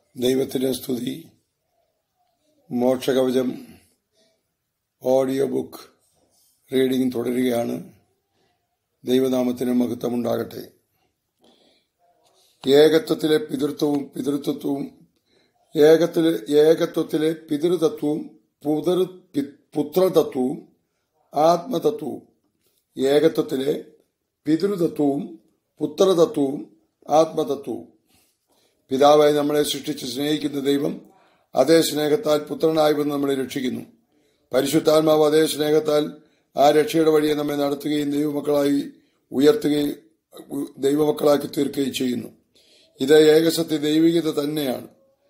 ദൈവത്തിന്റെ സ്തുതി മോക്ഷകവചം audio book reading തുടരുകയാണ് ദൈവനാമത്തിന് മഹത്വമുണ്ടാകട്ടെ ഏകത്വത്തിലെ പിതൃത്വവും പിതൃത്വവും ഏകത്തിലെ ഏകത്വത്തിലെ പിതൃതത്വവും പുതൃ പി- പുത്രതത്വവും ആത്മതത്വവും ഏകത്വത്തിലെ പിതൃതത്വവും പുത്രതത്വവും ആത്മതത്വവും പിതാവായി നമ്മളെ സൃഷ്ടിച്ച് സ്നേഹിക്കുന്ന ദൈവം അതേ സ്നേഹത്താൽ പുത്രനായി വന്ന് നമ്മളെ രക്ഷിക്കുന്നു പരിശുദ്ധാത്മാവ് അതേ സ്നേഹത്താൽ ആ രക്ഷയുടെ വഴിയെ നമ്മെ നടത്തുകയും ദൈവമക്കളായി ഉയർത്തുകയും ഉ- ദൈവമക്കളാക്കി തീർക്കുകയും ചെയ്യുന്നു ഇത് ഏകസത്യ ദൈവികത തന്നെയാണ്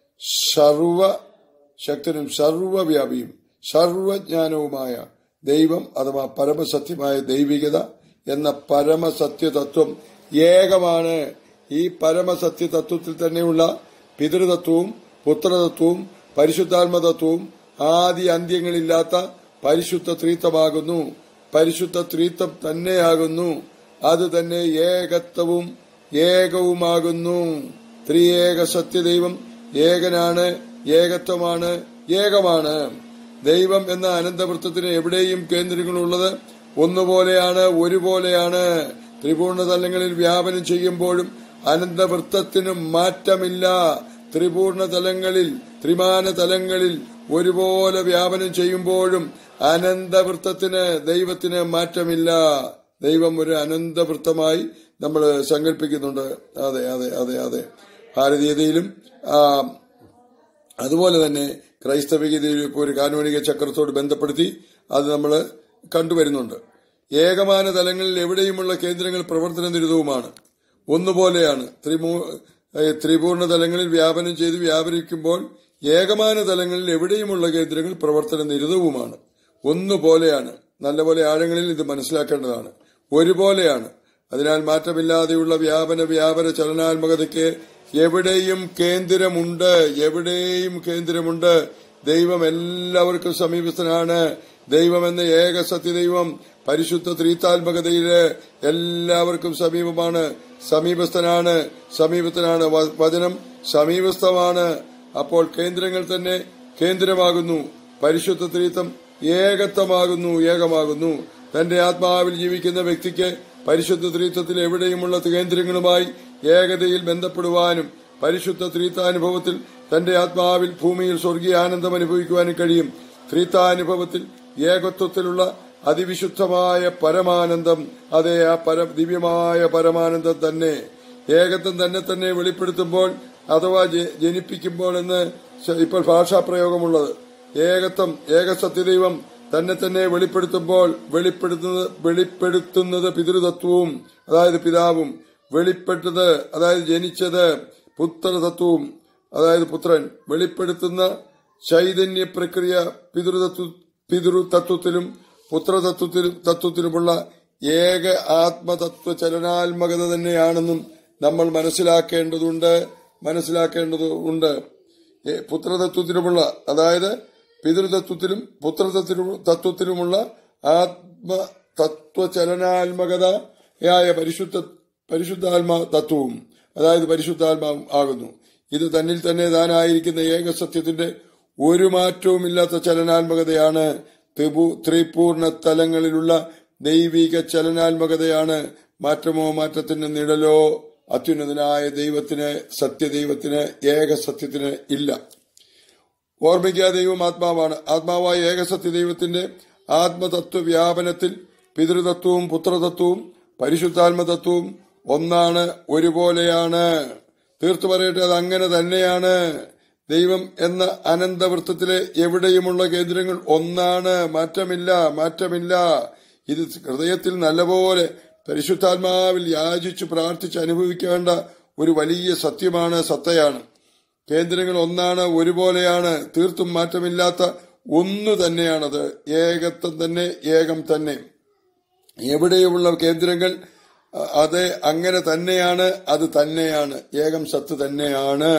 സർവ ശക്തനും സർവവ്യാപിയും സർവജ്ഞാനവുമായ ദൈവം അഥവാ പരമസത്യമായ ദൈവികത എന്ന പരമസത്യതത്വം ഏകമാണ് ഈ പരമസത്യ തത്വത്തിൽ തന്നെയുള്ള പിതൃതത്വവും പുത്രതത്വവും പരിശുദ്ധാത്മതത്വവും ആദി അന്ത്യങ്ങളില്ലാത്ത പരിശുദ്ധ ത്രീത്വമാകുന്നു പരിശുദ്ധ ത്രീത്വം തന്നെയാകുന്നു അത് തന്നെ ഏകത്വവും ഏകവുമാകുന്നു ത്രിയേക സത്യദൈവം ഏകനാണ് ഏകത്വമാണ് ഏകമാണ് ദൈവം എന്ന അനന്തവൃത്തത്തിന് എവിടെയും കേന്ദ്രങ്ങളുള്ളത് ഒന്നുപോലെയാണ് ഒരുപോലെയാണ് ത്രിപൂർണ തലങ്ങളിൽ വ്യാപനം ചെയ്യുമ്പോഴും അനന്തവൃത്തത്തിനും മാറ്റമില്ല ത്രിപൂർണ തലങ്ങളിൽ ത്രിമാന തലങ്ങളിൽ ഒരുപോലെ വ്യാപനം ചെയ്യുമ്പോഴും അനന്തവൃത്തത്തിന് ദൈവത്തിന് മാറ്റമില്ല ദൈവം ഒരു അനന്തവൃത്തമായി നമ്മൾ സങ്കല്പിക്കുന്നുണ്ട് അതെ അതെ അതെ അതെ ഭാരതീയതയിലും ആ, അതുപോലെ തന്നെ ക്രൈസ്തവികതയിൽ ഇപ്പോൾ ഒരു കാനോനിക ചക്രത്തോട് ബന്ധപ്പെടുത്തി അത് നമ്മൾ കണ്ടുവരുന്നുണ്ട് ഏകമാന തലങ്ങളിൽ എവിടെയുമുള്ള കേന്ദ്രങ്ങൾ പ്രവർത്തന നിരതവുമാണ് ഒന്നുപോലെയാണ് ത്രിമൂ ഏഹ് ത്രിപൂർണ തലങ്ങളിൽ വ്യാപനം ചെയ്ത് വ്യാപരിക്കുമ്പോൾ ഏകമാന തലങ്ങളിൽ എവിടെയുമുള്ള കേന്ദ്രങ്ങൾ പ്രവർത്തന നിരതവുമാണ് ഒന്നുപോലെയാണ് നല്ലപോലെ ആഴങ്ങളിൽ ഇത് മനസ്സിലാക്കേണ്ടതാണ് ഒരുപോലെയാണ് അതിനാൽ മാറ്റമില്ലാതെയുള്ള വ്യാപന വ്യാപന ചലനാത്മകതയ്ക്ക് എവിടെയും കേന്ദ്രമുണ്ട് എവിടെയും കേന്ദ്രമുണ്ട് ദൈവം എല്ലാവർക്കും സമീപസ്ഥനാണ് ദൈവം എന്ന ഏക സത്യദൈവം പരിശുദ്ധ ത്രീത്താത്മകതയില് എല്ലാവർക്കും സമീപമാണ് സമീപസ്ഥനാണ് സമീപസ്ഥനാണ് വ- വചനം സമീപസ്ഥമാണ് അപ്പോൾ കേന്ദ്രങ്ങൾ തന്നെ കേന്ദ്രമാകുന്നു പരിശുദ്ധ ത്രീത്വം ഏകത്വമാകുന്നു ഏകമാകുന്നു തന്റെ ആത്മാവിൽ ജീവിക്കുന്ന വ്യക്തിക്ക് പരിശുദ്ധ ത്രീത്വത്തിൽ എവിടെയുമുള്ള കേന്ദ്രങ്ങളുമായി ഏകതയിൽ ബന്ധപ്പെടുവാനും പരിശുദ്ധ ത്രീത്താനുഭവത്തിൽ തന്റെ ആത്മാവിൽ ഭൂമിയിൽ സ്വർഗീയ ആനന്ദം അനുഭവിക്കുവാനും കഴിയും ത്രീത്താനുഭവത്തിൽ ഏകത്വത്തിലുള്ള അതിവിശുദ്ധമായ പരമാനന്ദം അതെ ആ പര ദിവ്യമായ പരമാനന്ദം തന്നെ ഏകത്വം തന്നെ തന്നെ വെളിപ്പെടുത്തുമ്പോൾ അഥവാ ജ- ജനിപ്പിക്കുമ്പോൾ എന്ന് ശ- ഇപ്പോൾ ഭാഷാപ്രയോഗമുള്ളത് ഏകത്വം ഏകസത്യദൈവം തന്നെ തന്നെ വെളിപ്പെടുത്തുമ്പോൾ വെളിപ്പെടുത്തുന്നത് വെളിപ്പെടുത്തുന്നത് പിതൃതത്വവും അതായത് പിതാവും വെളിപ്പെട്ടത് അതായത് ജനിച്ചത് പുത്രതത്വവും അതായത് പുത്രൻ വെളിപ്പെടുത്തുന്ന ചൈതന്യ പ്രക്രിയ പിതൃതത്വ പിതൃതത്വത്തിലും പുത്രതത്വത്തിലും തത്വത്തിലുമുള്ള ഏക ആത്മതത്വ ചലനാത്മകത തന്നെയാണെന്നും നമ്മൾ മനസ്സിലാക്കേണ്ടതുണ്ട് മനസ്സിലാക്കേണ്ടതുണ്ട് ഏ, പുത്രതത്വത്തിലുമുള്ള അതായത് പിതൃതത്വത്തിലും പുത്രതത്വത്തിലും തത്വത്തിലുമുള്ള ആത്മ തത്വ ചലനാത്മകതയായ പരിശുദ്ധ പരിശുദ്ധാത്മാ തത്വവും അതായത് പരിശുദ്ധാത്മാവും ആകുന്നു ഇത് തന്നിൽ തന്നെ താനായിരിക്കുന്ന ഏക സത്യത്തിന്റെ ഒരു മാറ്റവുമില്ലാത്ത ചലനാത്മകതയാണ് ത്രിപു- ത്രിപൂർണ തലങ്ങളിലുള്ള ദൈവിക ചലനാത്മകതയാണ് മാറ്റമോ മാറ്റത്തിന്റെ നിഴലോ അത്യുന്നതനായ ദൈവത്തിന് സത്യദൈവത്തിന് ഏക സത്യത്തിന് ഇല്ല ഓർമ്മിക്കുക ദൈവം ആത്മാവാണ് ആത്മാവായ ഏകസത്യ ദൈവത്തിന്റെ ആത്മതത്വ വ്യാപനത്തിൽ പിതൃതത്വവും പുത്രതത്വവും പരിശുദ്ധാത്മതത്വവും ഒന്നാണ് ഒരുപോലെയാണ് തീർത്തു പറയട്ടെ അത് അങ്ങനെ തന്നെയാണ് ദൈവം എന്ന അനന്തവൃത്തത്തിലെ എവിടെയുമുള്ള കേന്ദ്രങ്ങൾ ഒന്നാണ് മാറ്റമില്ല മാറ്റമില്ല ഇത് ഹൃദയത്തിൽ നല്ലപോലെ പരിശുദ്ധാത്മാവിൽ യാചിച്ചു പ്രാർത്ഥിച്ച് അനുഭവിക്കേണ്ട ഒരു വലിയ സത്യമാണ് സത്തയാണ് കേന്ദ്രങ്ങൾ ഒന്നാണ് ഒരുപോലെയാണ് തീർത്തും മാറ്റമില്ലാത്ത ഒന്നു തന്നെയാണത് ഏകത്വം തന്നെ ഏകം തന്നെ എവിടെയുള്ള കേന്ദ്രങ്ങൾ അ- അത് അങ്ങനെ തന്നെയാണ് അത് തന്നെയാണ് ഏകം സത്ത് തന്നെയാണ്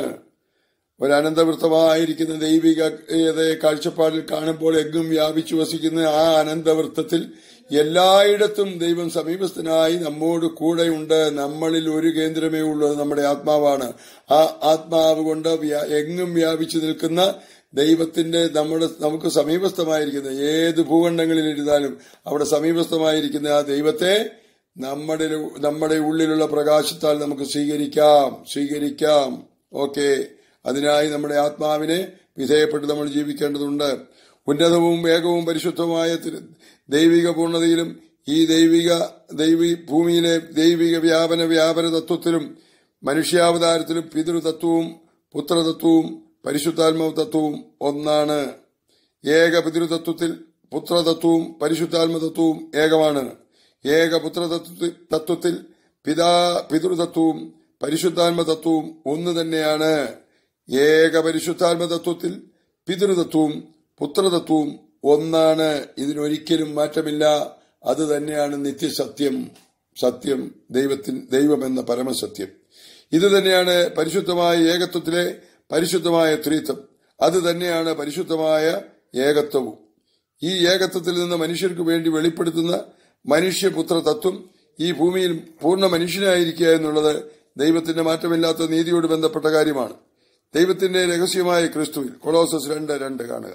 ഒരു അനന്തവൃത്തമായിരിക്കുന്ന ദൈവികതയെ കാഴ്ചപ്പാടിൽ കാണുമ്പോൾ എങ്ങും വ്യാപിച്ചു വസിക്കുന്ന ആ അനന്തവൃത്തത്തിൽ എല്ലായിടത്തും ദൈവം സമീപസ്ഥനായി നമ്മോട് കൂടെയുണ്ട് നമ്മളിൽ ഒരു കേന്ദ്രമേ ഉള്ളൂ അത് നമ്മുടെ ആത്മാവാണ് ആ ആത്മാവ് കൊണ്ട് വ്യാ- എങ്ങും വ്യാപിച്ചു നിൽക്കുന്ന ദൈവത്തിന്റെ നമ്മുടെ നമുക്ക് സമീപസ്ഥമായിരിക്കുന്ന ഏത് ഭൂഖണ്ഡങ്ങളിൽ ഇരുന്നാലും അവിടെ സമീപസ്ഥമായിരിക്കുന്ന ആ ദൈവത്തെ നമ്മുടെ നമ്മുടെ ഉള്ളിലുള്ള പ്രകാശത്താൽ നമുക്ക് സ്വീകരിക്കാം സ്വീകരിക്കാം ഓക്കെ അതിനായി നമ്മുടെ ആത്മാവിനെ വിധേയപ്പെട്ട് നമ്മൾ ജീവിക്കേണ്ടതുണ്ട് ഉന്നതവും വേഗവും പരിശുദ്ധവുമായ തിരു- ദൈവിക പൂർണ്ണതയിലും ഈ ദൈവിക ദൈവി ഭൂമിയിലെ ദൈവിക വ്യാപന വ്യാപന തത്വത്തിലും മനുഷ്യാവതാരത്തിലും പിതൃതത്വവും പുത്രതത്വവും പരിശുദ്ധാത്മാവ് തത്വവും ഒന്നാണ് ഏക പിതൃതത്വത്തിൽ പുത്രതത്വവും പരിശുദ്ധാത്മതത്വവും ഏകമാണ് ഏക പുത്രതത്വത്തിൽ തത്വത്തിൽ പിതാ പിതൃതത്വവും പരിശുദ്ധാത്മതത്വവും ഒന്ന് തന്നെയാണ് ഏക പരിശുദ്ധാത്മതത്വത്തിൽ പിതൃതത്വവും പുത്രതത്വവും ഒന്നാണ് ഇതിനൊരിക്കലും മാറ്റമില്ല അത് തന്നെയാണ് നിത്യസത്യം സത്യം ദൈവത്തിൻ ദൈവമെന്ന പരമസത്യം ഇത് തന്നെയാണ് പരിശുദ്ധമായ ഏകത്വത്തിലെ പരിശുദ്ധമായ ത്രിത്വം അത് തന്നെയാണ് പരിശുദ്ധമായ ഏകത്വവും ഈ ഏകത്വത്തിൽ നിന്ന് മനുഷ്യർക്ക് വേണ്ടി വെളിപ്പെടുത്തുന്ന മനുഷ്യപുത്ര തത്വം ഈ ഭൂമിയിൽ പൂർണ്ണ മനുഷ്യനായിരിക്കുക എന്നുള്ളത് ദൈവത്തിന്റെ മാറ്റമില്ലാത്ത നീതിയോട് ബന്ധപ്പെട്ട കാര്യമാണ് ദൈവത്തിന്റെ രഹസ്യമായ ക്രിസ്തുവിൽ കൊളോസസ് രണ്ട് രണ്ട് കാണുക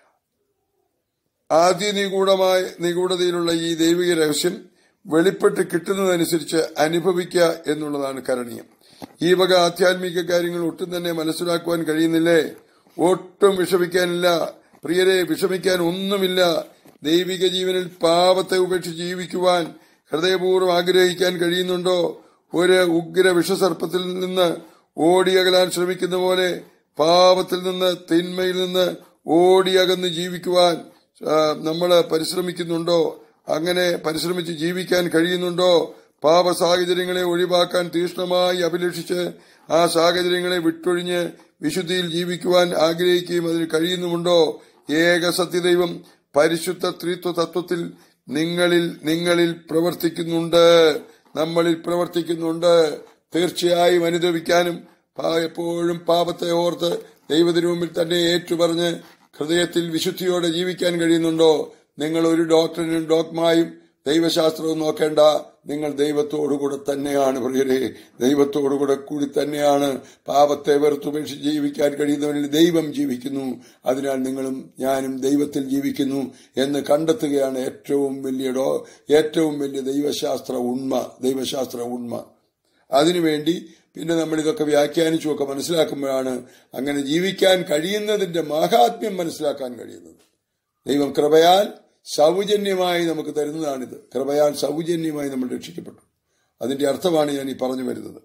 ആദ്യ നിഗൂഢമായ നിഗൂഢതയിലുള്ള ഈ ദൈവിക രഹസ്യം വെളിപ്പെട്ട് കിട്ടുന്നതനുസരിച്ച് അനുഭവിക്കുക എന്നുള്ളതാണ് കരണീയം ഈ വക ആധ്യാത്മിക കാര്യങ്ങൾ ഒട്ടും തന്നെ മനസ്സിലാക്കുവാൻ കഴിയുന്നില്ലേ ഒട്ടും വിഷമിക്കാനില്ല പ്രിയരെ വിഷമിക്കാൻ ഒന്നുമില്ല ദൈവിക ജീവനിൽ പാപത്തെ ഉപേക്ഷിച്ച് ജീവിക്കുവാൻ ഹൃദയപൂർവ്വം ആഗ്രഹിക്കാൻ കഴിയുന്നുണ്ടോ ഒരു ഉഗ്ര വിഷസർപ്പത്തിൽ നിന്ന് ഓടിയകലാൻ ശ്രമിക്കുന്ന പോലെ പാപത്തിൽ നിന്ന് തിന്മയിൽ നിന്ന് ഓടിയകന്ന് ജീവിക്കുവാൻ നമ്മൾ പരിശ്രമിക്കുന്നുണ്ടോ അങ്ങനെ പരിശ്രമിച്ച് ജീവിക്കാൻ കഴിയുന്നുണ്ടോ പാപ സാഹചര്യങ്ങളെ ഒഴിവാക്കാൻ തീഷ്ണമായി അഭിലഷിച്ച് ആ സാഹചര്യങ്ങളെ വിട്ടൊഴിഞ്ഞ് വിശുദ്ധിയിൽ ജീവിക്കുവാൻ ആഗ്രഹിക്കുകയും അതിന് കഴിയുന്നുമുണ്ടോ ഏക സത്യദൈവം പരിശുദ്ധ ത്രിത്വ തത്വത്തിൽ നിങ്ങളിൽ നിങ്ങളിൽ പ്രവർത്തിക്കുന്നുണ്ട് നമ്മളിൽ പ്രവർത്തിക്കുന്നുണ്ട് തീർച്ചയായും അനുദവിക്കാനും പാ- എപ്പോഴും പാപത്തെ ഓർത്ത് ദൈവത്തിനു മുമ്പിൽ തന്നെ ഏറ്റുപറഞ്ഞ് ഹൃദയത്തിൽ വിശുദ്ധിയോടെ ജീവിക്കാൻ കഴിയുന്നുണ്ടോ നിങ്ങൾ ഒരു ഡോക്ടറിനും ഡോക്മായും ദൈവശാസ്ത്രവും നോക്കേണ്ട നിങ്ങൾ ദൈവത്തോടുകൂടെ തന്നെയാണ് പ്രിയരെ ദൈവത്തോടുകൂടെ കൂടി തന്നെയാണ് പാപത്തെ വെറുത്തുപേക്ഷിച്ച് ജീവിക്കാൻ കഴിയുന്നവരിൽ ദൈവം ജീവിക്കുന്നു അതിനാൽ നിങ്ങളും ഞാനും ദൈവത്തിൽ ജീവിക്കുന്നു എന്ന് കണ്ടെത്തുകയാണ് ഏറ്റവും വലിയ ഡോ ഏറ്റവും വലിയ ദൈവശാസ്ത്ര ഉണ്മ ദൈവശാസ്ത്ര ഉണ്മ അതിനുവേണ്ടി പിന്നെ നമ്മൾ ഇതൊക്കെ വ്യാഖ്യാനിച്ചുമൊക്കെ മനസ്സിലാക്കുമ്പോഴാണ് അങ്ങനെ ജീവിക്കാൻ കഴിയുന്നതിന്റെ മാഹാത്മ്യം മനസ്സിലാക്കാൻ കഴിയുന്നത് ദൈവം കൃപയാൽ സൗജന്യമായി നമുക്ക് തരുന്നതാണിത് കൃപയാൽ സൗജന്യമായി നമ്മൾ രക്ഷിക്കപ്പെട്ടു അതിന്റെ അർത്ഥമാണ് ഞാൻ ഈ പറഞ്ഞു വരുന്നത്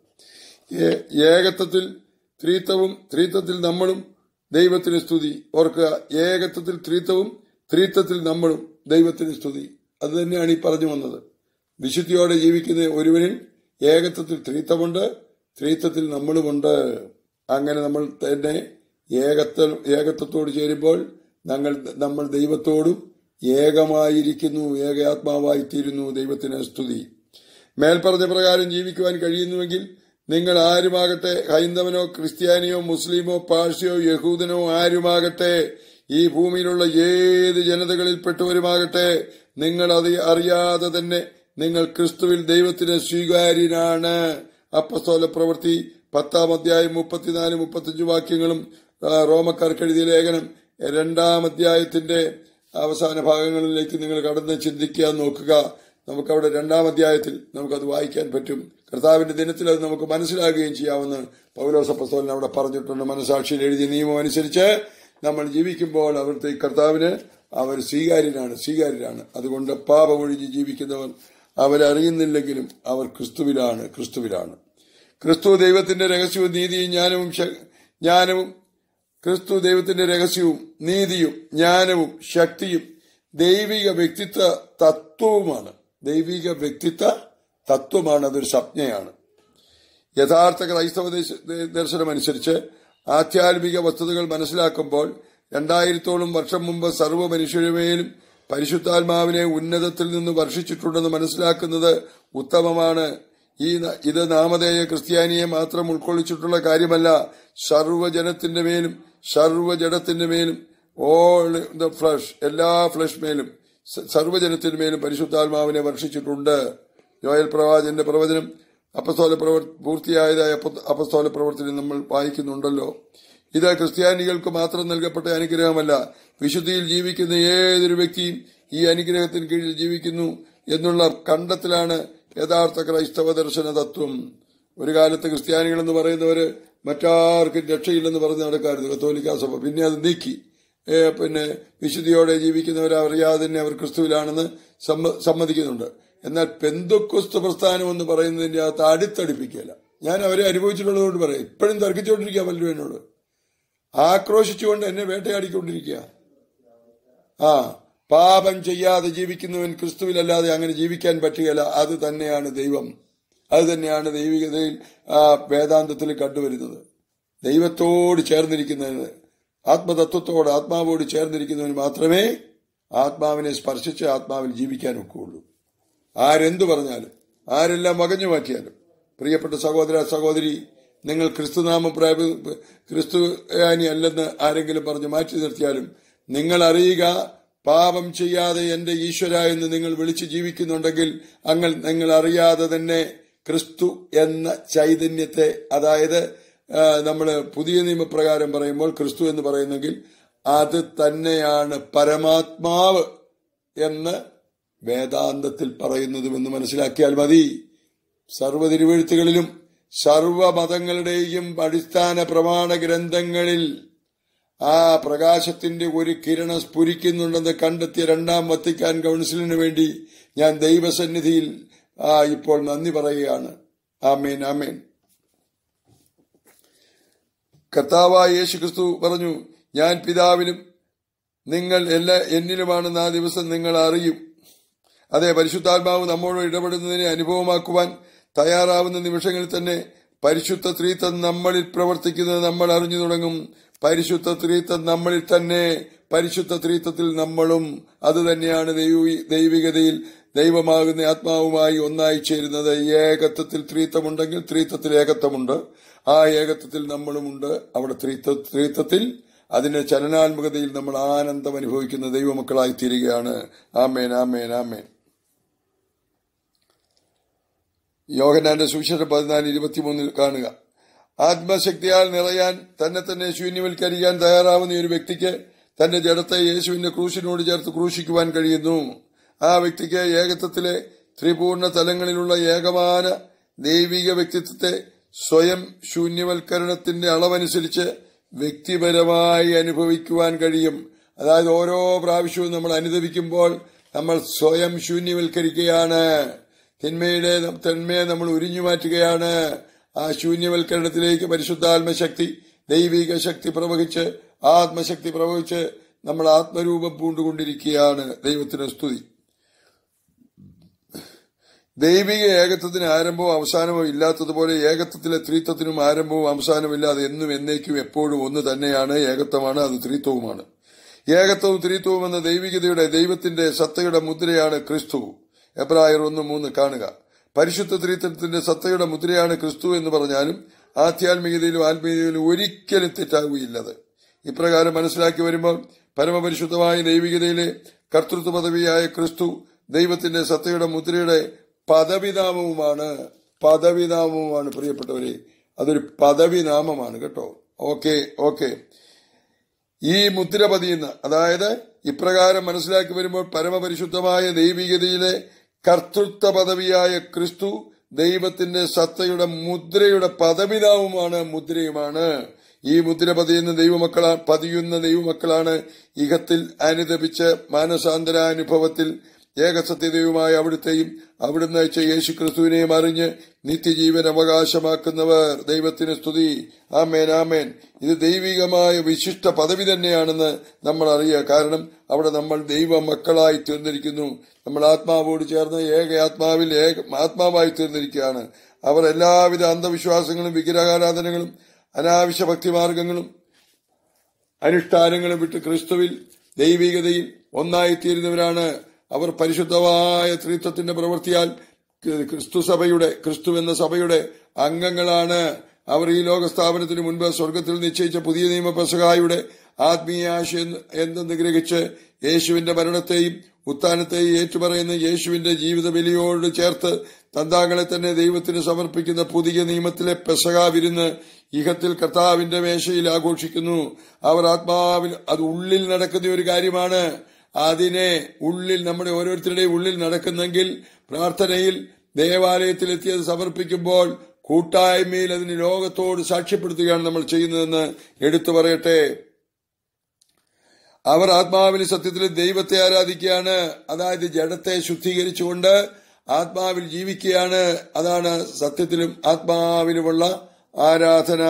ഏ- ഏകത്വത്തിൽ ത്രീത്വവും ത്രീത്വത്തിൽ നമ്മളും ദൈവത്തിന് സ്തുതി ഓർക്കുക ഏകത്വത്തിൽ ത്രീത്വവും ത്രീത്വത്തിൽ നമ്മളും ദൈവത്തിന് സ്തുതി അത് തന്നെയാണ് ഈ പറഞ്ഞു വന്നത് വിശുദ്ധിയോടെ ജീവിക്കുന്ന ഒരുവനിൽ ഏകത്വത്തിൽ ത്രീത്വമുണ്ട് ത്രീത്വത്തിൽ നമ്മളുമുണ്ട് അങ്ങനെ നമ്മൾ തന്നെ ഏകത്വ ഏകത്വത്തോട് ചേരുമ്പോൾ ഞങ്ങൾ നമ്മൾ ദൈവത്തോടും ഏകമായിരിക്കുന്നു ഏകാത്മാവായിത്തീരുന്നു ദൈവത്തിന് സ്തുതി മേൽപ്പറഞ്ഞ പ്രകാരം ജീവിക്കുവാൻ കഴിയുന്നുവെങ്കിൽ നിങ്ങൾ ആരുമാകട്ടെ ഹൈന്ദവനോ ക്രിസ്ത്യാനിയോ മുസ്ലിമോ പാഴ്സിയോ യഹൂദനോ ആരുമാകട്ടെ ഈ ഭൂമിയിലുള്ള ഏത് ജനതകളിൽപ്പെട്ടവരുമാകട്ടെ നിങ്ങൾ അത് അറിയാതെ തന്നെ നിങ്ങൾ ക്രിസ്തുവിൽ ദൈവത്തിന് സ്വീകാര്യനാണ് അപ്പസ്തോല പ്രവൃത്തി പത്താം അധ്യായം മുപ്പത്തിനാല് മുപ്പത്തഞ്ച് വാക്യങ്ങളും ആ, റോമക്കാർക്ക് എഴുതിയ ലേഖനം രണ്ടാം അധ്യായത്തിന്റെ അവസാന ഭാഗങ്ങളിലേക്ക് നിങ്ങൾ കടന്ന് ചിന്തിക്കാൻ നോക്കുക നമുക്കവിടെ രണ്ടാം അധ്യായത്തിൽ നമുക്കത് വായിക്കാൻ പറ്റും കർത്താവിന്റെ ദിനത്തിൽ അത് നമുക്ക് മനസ്സിലാകുകയും ചെയ്യാമെന്ന് പൗലോസപ്പസ്തോലൻ അവിടെ പറഞ്ഞിട്ടുണ്ട് മനസാക്ഷിയിൽ എഴുതിയ നിയമം അനുസരിച്ച് നമ്മൾ ജീവിക്കുമ്പോൾ അവിടുത്തെ ഈ കർത്താവിന് അവർ സ്വീകാര്യനാണ് സ്വീകാര്യരാണ് അതുകൊണ്ട് പാപമൊഴിഞ്ഞ് ജീവിക്കുന്നവർ അവരറിയുന്നില്ലെങ്കിലും അവർ ക്രിസ്തുവിലാണ് ക്രിസ്തുവിലാണ് ക്രിസ്തു ദൈവത്തിന്റെ രഹസ്യവും നീതിയും ജ്ഞാനവും ശ- ജ്ഞാനവും ക്രിസ്തു ദൈവത്തിന്റെ രഹസ്യവും നീതിയും ജ്ഞാനവും ശക്തിയും ദൈവിക വ്യക്തിത്വ തത്വവുമാണ് ദൈവിക വ്യക്തിത്വ തത്വമാണ് അതൊരു സംജ്ഞയാണ് യഥാർത്ഥ ക്രൈസ്തവ ദേശ- ദർശനം അനുസരിച്ച് ആധ്യാത്മിക വസ്തുതകൾ മനസ്സിലാക്കുമ്പോൾ രണ്ടായിരത്തോളം വർഷം മുമ്പ് സർവ്വ മനുഷ്യരുമേലും പരിശുദ്ധാത്മാവിനെ ഉന്നതത്തിൽ നിന്ന് വർഷിച്ചിട്ടുണ്ടെന്ന് മനസ്സിലാക്കുന്നത് ഉത്തമമാണ് ഈ ന- ഇത് നാമധേയ ക്രിസ്ത്യാനിയെ മാത്രം ഉൾക്കൊള്ളിച്ചിട്ടുള്ള കാര്യമല്ല സർവ്വജനത്തിന്റെ മേലും സർവ്വജടത്തിന്റെ മേലും ഓൾ ദ ഫ്ലഷ് എല്ലാ ഫ്ലഷ് മേലും സ- സർവ്വജനത്തിന്മേലും പരിശുദ്ധാത്മാവിനെ വർഷിച്ചിട്ടുണ്ട് യോയൽ പ്രവാചന്റെ പ്രവചനം അപ്പസ്തോല പ്രവർ പൂർത്തിയായതായ അപ്പ- അപ്പസ്തോല പ്രവർത്തനം നമ്മൾ വായിക്കുന്നുണ്ടല്ലോ ഇത് ക്രിസ്ത്യാനികൾക്ക് മാത്രം നൽകപ്പെട്ട അനുഗ്രഹമല്ല വിശുദ്ധിയിൽ ജീവിക്കുന്ന ഏതൊരു വ്യക്തിയും ഈ അനുഗ്രഹത്തിന് കീഴിൽ ജീവിക്കുന്നു എന്നുള്ള കണ്ടെത്തലാണ് യഥാർത്ഥ ക്രൈസ്തവ ദർശന തത്വം ഒരു കാലത്ത് ക്രിസ്ത്യാനികൾ എന്ന് പറയുന്നവര് മറ്റാർക്കും രക്ഷയില്ലെന്ന് പറഞ്ഞ് നടക്കാറുണ്ട് കത്തോലിക്ക സഭ പിന്നെ അത് നീക്കി ഏ, പിന്നെ വിശുദ്ധിയോടെ ജീവിക്കുന്നവർ അറിയാതെ തന്നെ അവർ ക്രിസ്തുവിലാണെന്ന് സമ്മ- സമ്മതിക്കുന്നുണ്ട് എന്നാൽ പെന്തുക്രിസ്തു പ്രസ്ഥാനം എന്ന് പറയുന്നതിന്റെ അകത്ത് അടുത്തടിപ്പിക്കുകയില്ല ഞാൻ അവരെ അനുഭവിച്ചിട്ടുള്ളതുകൊണ്ട് പറയാം ഇപ്പോഴും തർക്കിച്ചുകൊണ്ടിരിക്കുക പലരും എന്നോട് ആക്രോശിച്ചുകൊണ്ട് എന്നെ വേട്ടയാടിക്കൊണ്ടിരിക്കുക ആ പാപം ചെയ്യാതെ ജീവിക്കുന്നവൻ ക്രിസ്തുവിലല്ലാതെ അങ്ങനെ ജീവിക്കാൻ പറ്റുകയില്ല അത് തന്നെയാണ് ദൈവം അത് തന്നെയാണ് ദൈവികതയിൽ ആ വേദാന്തത്തിൽ കണ്ടുവരുന്നത് ദൈവത്തോട് ചേർന്നിരിക്കുന്നതിന് ആത്മതത്വത്തോട് ആത്മാവോട് ചേർന്നിരിക്കുന്നവന് മാത്രമേ ആത്മാവിനെ സ്പർശിച്ച് ആത്മാവിൽ ജീവിക്കാൻ ഒക്കുകയുള്ളൂ ആരെന്തു പറഞ്ഞാലും ആരെല്ലാം വകഞ്ഞു മാറ്റിയാലും പ്രിയപ്പെട്ട സഹോദര സഹോദരി നിങ്ങൾ ക്രിസ്തുനാമ പ്രാപ- ക്രിസ്തുയാനി അല്ലെന്ന് ആരെങ്കിലും പറഞ്ഞ് മാറ്റി നിർത്തിയാലും നിങ്ങൾ അറിയുക പാപം ചെയ്യാതെ എന്റെ ഈശ്വര എന്ന് നിങ്ങൾ വിളിച്ച് ജീവിക്കുന്നുണ്ടെങ്കിൽ അങ്ങ് നിങ്ങൾ അറിയാതെ തന്നെ ക്രിസ്തു എന്ന ചൈതന്യത്തെ അതായത് നമ്മൾ പുതിയ നിയമപ്രകാരം പറയുമ്പോൾ ക്രിസ്തു എന്ന് പറയുന്നെങ്കിൽ അത് തന്നെയാണ് പരമാത്മാവ് എന്ന് വേദാന്തത്തിൽ പറയുന്നതുമെന്ന് മനസ്സിലാക്കിയാൽ മതി സർവ്വ തിരുവഴുത്തുകളിലും സർവ മതങ്ങളുടെയും അടിസ്ഥാന പ്രമാണ ഗ്രന്ഥങ്ങളിൽ ആ പ്രകാശത്തിന്റെ ഒരു കിരണം സ്ഫുരിക്കുന്നുണ്ടെന്ന് കണ്ടെത്തിയ രണ്ടാം വത്തിക്കാൻ കൗൺസിലിന് വേണ്ടി ഞാൻ ദൈവസന്നിധിയിൽ ആ ഇപ്പോൾ നന്ദി പറയുകയാണ് ആമേൻ ആമേൻ കർത്താവായ യേശു ക്രിസ്തു പറഞ്ഞു ഞാൻ പിതാവിലും നിങ്ങൾ എല്ലാ എന്നിലുമാണെന്ന് ആ ദിവസം നിങ്ങൾ അറിയും അതെ പരിശുദ്ധാത്മാവ് നമ്മോട് ഇടപെടുന്നതിനെ അനുഭവമാക്കുവാൻ തയ്യാറാവുന്ന നിമിഷങ്ങളിൽ തന്നെ പരിശുദ്ധ ത്രീത്വം നമ്മളിൽ പ്രവർത്തിക്കുന്നത് നമ്മൾ അറിഞ്ഞു തുടങ്ങും പരിശുദ്ധ ത്രീത്വം നമ്മളിൽ തന്നെ പരിശുദ്ധ ത്രീത്വത്തിൽ നമ്മളും അത് തന്നെയാണ് ദൈവി- ദൈവികതയിൽ ദൈവമാകുന്ന ആത്മാവുമായി ഒന്നായി ചേരുന്നത് ഏകത്വത്തിൽ ത്രീത്വമുണ്ടെങ്കിൽ ത്രീത്വത്തിൽ ഏകത്വമുണ്ട് ആ ഏകത്വത്തിൽ നമ്മളുമുണ്ട് അവിടെ ത്രീത്വ ത്രീത്വത്തിൽ അതിന്റെ ചലനാത്മകതയിൽ നമ്മൾ ആനന്ദം അനുഭവിക്കുന്ന ദൈവമക്കളായി തീരുകയാണ് ആമേൻ ആമേൻ ആമേൻ യോഹനാന്റെ സുവിശേഷം പതിനാല് ഇരുപത്തിമൂന്നിൽ കാണുക ആത്മശക്തിയാൽ നിറയാൻ തന്നെ തന്നെ ശൂന്യവൽക്കരിക്കാൻ തയ്യാറാവുന്ന ഒരു വ്യക്തിക്ക് തന്റെ ജഡത്തെ യേശുവിന്റെ ക്രൂശിനോട് ചേർത്ത് ക്രൂശിക്കുവാൻ കഴിയുന്നു ആ വ്യക്തിക്ക് ഏകത്വത്തിലെ ത്രിപൂർണ തലങ്ങളിലുള്ള ഏകമാന ദൈവിക വ്യക്തിത്വത്തെ സ്വയം ശൂന്യവൽക്കരണത്തിന്റെ അളവനുസരിച്ച് വ്യക്തിപരമായി അനുഭവിക്കുവാൻ കഴിയും അതായത് ഓരോ പ്രാവശ്യവും നമ്മൾ അനുദവിക്കുമ്പോൾ നമ്മൾ സ്വയം ശൂന്യവൽക്കരിക്കുകയാണ് തിന്മയുടെ തിന്മയെ നമ്മൾ ഉരിഞ്ഞു മാറ്റുകയാണ് ആ ശൂന്യവൽക്കരണത്തിലേക്ക് പരിശുദ്ധാത്മശക്തി ദൈവിക ശക്തി പ്രവഹിച്ച് ആത്മശക്തി പ്രവഹിച്ച് നമ്മൾ ആത്മരൂപം പൂണ്ടുകൊണ്ടിരിക്കുകയാണ് ദൈവത്തിന് സ്തുതി ദൈവിക ഏകത്വത്തിന് ആരംഭവും അവസാനവും ഇല്ലാത്തതുപോലെ ഏകത്വത്തിലെ ത്രീത്വത്തിനും ആരംഭവും അവസാനവും ഇല്ലാതെ എന്നും എന്നേക്കും എപ്പോഴും ഒന്ന് തന്നെയാണ് ഏകത്വമാണ് അത് ത്രീത്വവുമാണ് ഏകത്വവും ത്രീത്വവും എന്ന ദൈവികതയുടെ ദൈവത്തിന്റെ സത്തയുടെ മുദ്രയാണ് ക്രിസ്തു എബ്രായർ ഒന്ന് മൂന്ന് കാണുക പരിശുദ്ധ ത്രീത്വത്തിന്റെ സത്തയുടെ മുദ്രയാണ് ക്രിസ്തു എന്ന് പറഞ്ഞാലും ആധ്യാത്മികതയിലും ആത്മീയതയിലും ഒരിക്കലും തെറ്റാകുകയില്ലത് ഇപ്രകാരം മനസ്സിലാക്കി വരുമ്പോൾ പരമപരിശുദ്ധമായ ദൈവികതയിലെ കർത്തൃത്വ പദവിയായ ക്രിസ്തു ദൈവത്തിന്റെ സത്തയുടെ മുദ്രയുടെ പദവിനാമവുമാണ് പദവിനാമവുമാണ് പ്രിയപ്പെട്ടവരെ അതൊരു പദവിനാമമാണ് കേട്ടോ ഓക്കെ ഓക്കെ ഈ മുദ്ര പതിയുന്ന അതായത് ഇപ്രകാരം മനസ്സിലാക്കി വരുമ്പോൾ പരമപരിശുദ്ധമായ ദൈവികതയിലെ കർത്തൃത്വ പദവിയായ ക്രിസ്തു ദൈവത്തിന്റെ സത്തയുടെ മുദ്രയുടെ പദവിനാവുമാണ് മുദ്രയുമാണ് ഈ മുദ്ര പതിയുന്ന ദൈവമക്കളാ പതിയുന്ന ദൈവമക്കളാണ് ഇഹത്തിൽ അനുദപിച്ച് മാനസാന്തരാനുഭവത്തിൽ ഏകസത്യദൈവമായ അവിടുത്തെയും അവിടുന്ന് അയച്ച യേശു ക്രിസ്തുവിനെയും അറിഞ്ഞ് നിത്യജീവൻ അവകാശമാക്കുന്നവർ ദൈവത്തിന് സ്തുതി ആമേൻ ആമേൻ ഇത് ദൈവികമായ വിശിഷ്ട പദവി തന്നെയാണെന്ന് നമ്മൾ അറിയുക കാരണം അവിടെ നമ്മൾ ദൈവ മക്കളായി തീർന്നിരിക്കുന്നു നമ്മൾ ആത്മാവോട് ചേർന്ന് ഏക ആത്മാവിൽ ഏക ആത്മാവായി തീർന്നിരിക്കുകയാണ് അവർ എല്ലാവിധ അന്ധവിശ്വാസങ്ങളും വിഗ്രഹാരാധനകളും അനാവശ്യ ഭക്തിമാർഗങ്ങളും അനുഷ്ഠാനങ്ങളും വിട്ട് ക്രിസ്തുവിൽ ദൈവികതയിൽ ഒന്നായിത്തീരുന്നവരാണ് അവർ പരിശുദ്ധമായ ത്രിത്വത്തിന്റെ പ്രവൃത്തിയാൽ ക്രിസ്തു സഭയുടെ ക്രിസ്തു എന്ന സഭയുടെ അംഗങ്ങളാണ് അവർ ഈ ലോക സ്ഥാപനത്തിന് മുൻപ് സ്വർഗത്തിൽ നിശ്ചയിച്ച പുതിയ നിയമ പെസഹായുടെ ആത്മീയ ആശയം എന്തെന്ന് ഗ്രഹിച്ച് യേശുവിന്റെ മരണത്തെയും ഉത്താനത്തെ ഏറ്റുപറയുന്ന യേശുവിന്റെ ജീവിത ബലിയോട് ചേർത്ത് തന്താങ്ങളെ തന്നെ ദൈവത്തിന് സമർപ്പിക്കുന്ന പുതിയ നിയമത്തിലെ പെസക വിരുന്ന് ഇഹത്തിൽ കർത്താവിന്റെ മേശയിൽ ആഘോഷിക്കുന്നു അവർ ആത്മാവിൽ അത് ഉള്ളിൽ നടക്കുന്ന ഒരു കാര്യമാണ് അതിനെ ഉള്ളിൽ നമ്മുടെ ഓരോരുത്തരുടെയും ഉള്ളിൽ നടക്കുന്നെങ്കിൽ പ്രാർത്ഥനയിൽ ദേവാലയത്തിൽ എത്തിയത് സമർപ്പിക്കുമ്പോൾ കൂട്ടായ്മയിൽ അതിന് ലോകത്തോട് സാക്ഷ്യപ്പെടുത്തുകയാണ് നമ്മൾ ചെയ്യുന്നതെന്ന് എടുത്തു പറയട്ടെ അവർ ആത്മാവിൽ സത്യത്തിൽ ദൈവത്തെ ആരാധിക്കുകയാണ് അതായത് ജഡത്തെ ശുദ്ധീകരിച്ചുകൊണ്ട് ആത്മാവിൽ ജീവിക്കുകയാണ് അതാണ് സത്യത്തിലും ആത്മാവിലുമുള്ള ആരാധന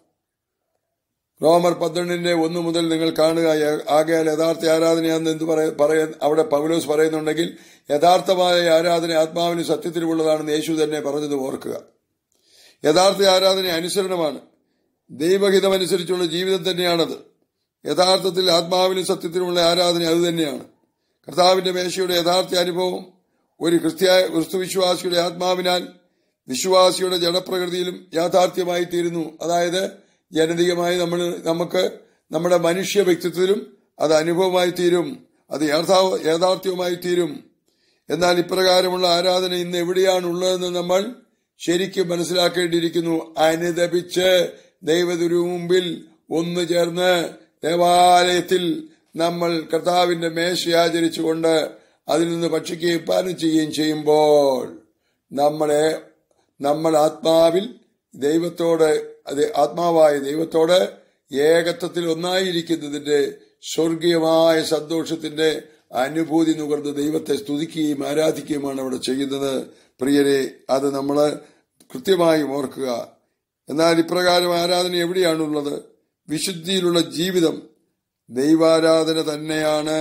റോമർ പന്ത്രണ്ടിന്റെ ഒന്ന് മുതൽ നിങ്ങൾ കാണുക ആകയാൽ യഥാർത്ഥ ആരാധനയാണെന്ന് എന്ത് പറയ അവിടെ പൗലോസ് പറയുന്നുണ്ടെങ്കിൽ യഥാർത്ഥമായ ആരാധന ആത്മാവിന് സത്യത്തിലുമുള്ളതാണെന്ന് യേശു തന്നെ പറഞ്ഞത് ഓർക്കുക യഥാർത്ഥ ആരാധന അനുസരണമാണ് ദൈവഹിതമനുസരിച്ചുള്ള ജീവിതം തന്നെയാണത് യഥാർത്ഥത്തിൽ ആത്മാവിനും സത്യത്തിനുമുള്ള ആരാധന അത് തന്നെയാണ് കർത്താവിന്റെ മേശയുടെ യഥാർത്ഥ അനുഭവം ഒരു ക്രിസ്ത്യായ ക്രിസ്തുവിശ്വാസിയുടെ ആത്മാവിനാൽ വിശ്വാസിയുടെ ജഡപ്രകൃതിയിലും യാഥാർത്ഥ്യമായി തീരുന്നു അതായത് ജനതികമായി നമ്മൾ നമുക്ക് നമ്മുടെ മനുഷ്യ വ്യക്തിത്വത്തിലും അത് അനുഭവമായി തീരും അത് യാഥാർത്ഥ്യവുമായി തീരും എന്നാൽ ഇപ്രകാരമുള്ള ആരാധന ഇന്ന് എവിടെയാണ് ഉള്ളതെന്ന് നമ്മൾ ശരിക്കും മനസ്സിലാക്കേണ്ടിയിരിക്കുന്നു അനുദപിച്ച് ദൈവത്തിനു മുമ്പിൽ ഒന്നു ചേർന്ന് ദേവാലയത്തിൽ നമ്മൾ കർത്താവിന്റെ മേശ ആചരിച്ചുകൊണ്ട് അതിൽ നിന്ന് ഭക്ഷിക്കുകയും പാനം ചെയ്യുകയും ചെയ്യുമ്പോൾ നമ്മളെ നമ്മൾ ആത്മാവിൽ ദൈവത്തോട് അത് ആത്മാവായ ദൈവത്തോട് ഏകത്വത്തിൽ ഒന്നായിരിക്കുന്നതിന്റെ സ്വർഗീയമായ സന്തോഷത്തിന്റെ അനുഭൂതി നുകർന്ന് ദൈവത്തെ സ്തുതിക്കുകയും ആരാധിക്കുകയുമാണ് അവിടെ ചെയ്യുന്നത് പ്രിയരെ അത് നമ്മൾ കൃത്യമായി ഓർക്കുക എന്നാൽ ഇപ്രകാരം ആരാധന എവിടെയാണുള്ളത് വിശുദ്ധിയിലുള്ള ജീവിതം ദൈവാരാധന തന്നെയാണ്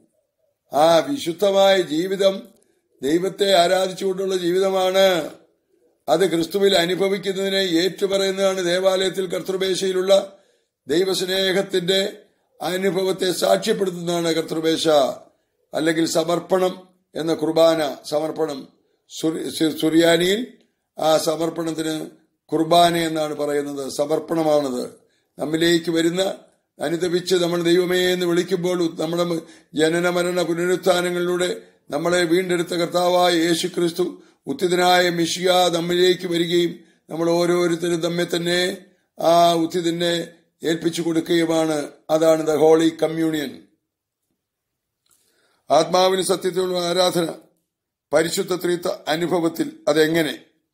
ആ വിശുദ്ധമായ ജീവിതം ദൈവത്തെ ആരാധിച്ചുകൊണ്ടുള്ള ജീവിതമാണ് അത് ക്രിസ്തുവിൽ അനുഭവിക്കുന്നതിനെ ഏറ്റുപറയുന്നതാണ് ദേവാലയത്തിൽ കർത്തൃപേശയിലുള്ള ദൈവസ്നേഹത്തിന്റെ അനുഭവത്തെ സാക്ഷ്യപ്പെടുത്തുന്നതാണ് കർത്തൃപേശ അല്ലെങ്കിൽ സമർപ്പണം എന്ന കുർബാന സമർപ്പണം സുറിയാനിയിൽ ആ സമർപ്പണത്തിന് കുർബാന എന്നാണ് പറയുന്നത് സമർപ്പണമാണത് നമ്മിലേക്ക് വരുന്ന അനുദപിച്ച് നമ്മൾ ദൈവമേ എന്ന് വിളിക്കുമ്പോൾ നമ്മുടെ ജനന മരണ പുനരുത്ഥാനങ്ങളിലൂടെ നമ്മളെ വീണ്ടെടുത്ത കർത്താവായ യേശു ക്രിസ്തു ഉത്തിതനായ മിഷിയ നമ്മിലേക്ക് വരികയും നമ്മൾ ഓരോരുത്തരും നമ്മെ തന്നെ ആ ഉത്തിതിനെ ഏൽപ്പിച്ചു കൊടുക്കുകയുമാണ് അതാണ് ദ ഹോളി കമ്മ്യൂണിയൻ ആത്മാവിന് സത്യത്തിലുള്ള ആരാധന പരിശുദ്ധ ത്രീത്ത അനുഭവത്തിൽ അതെങ്ങനെ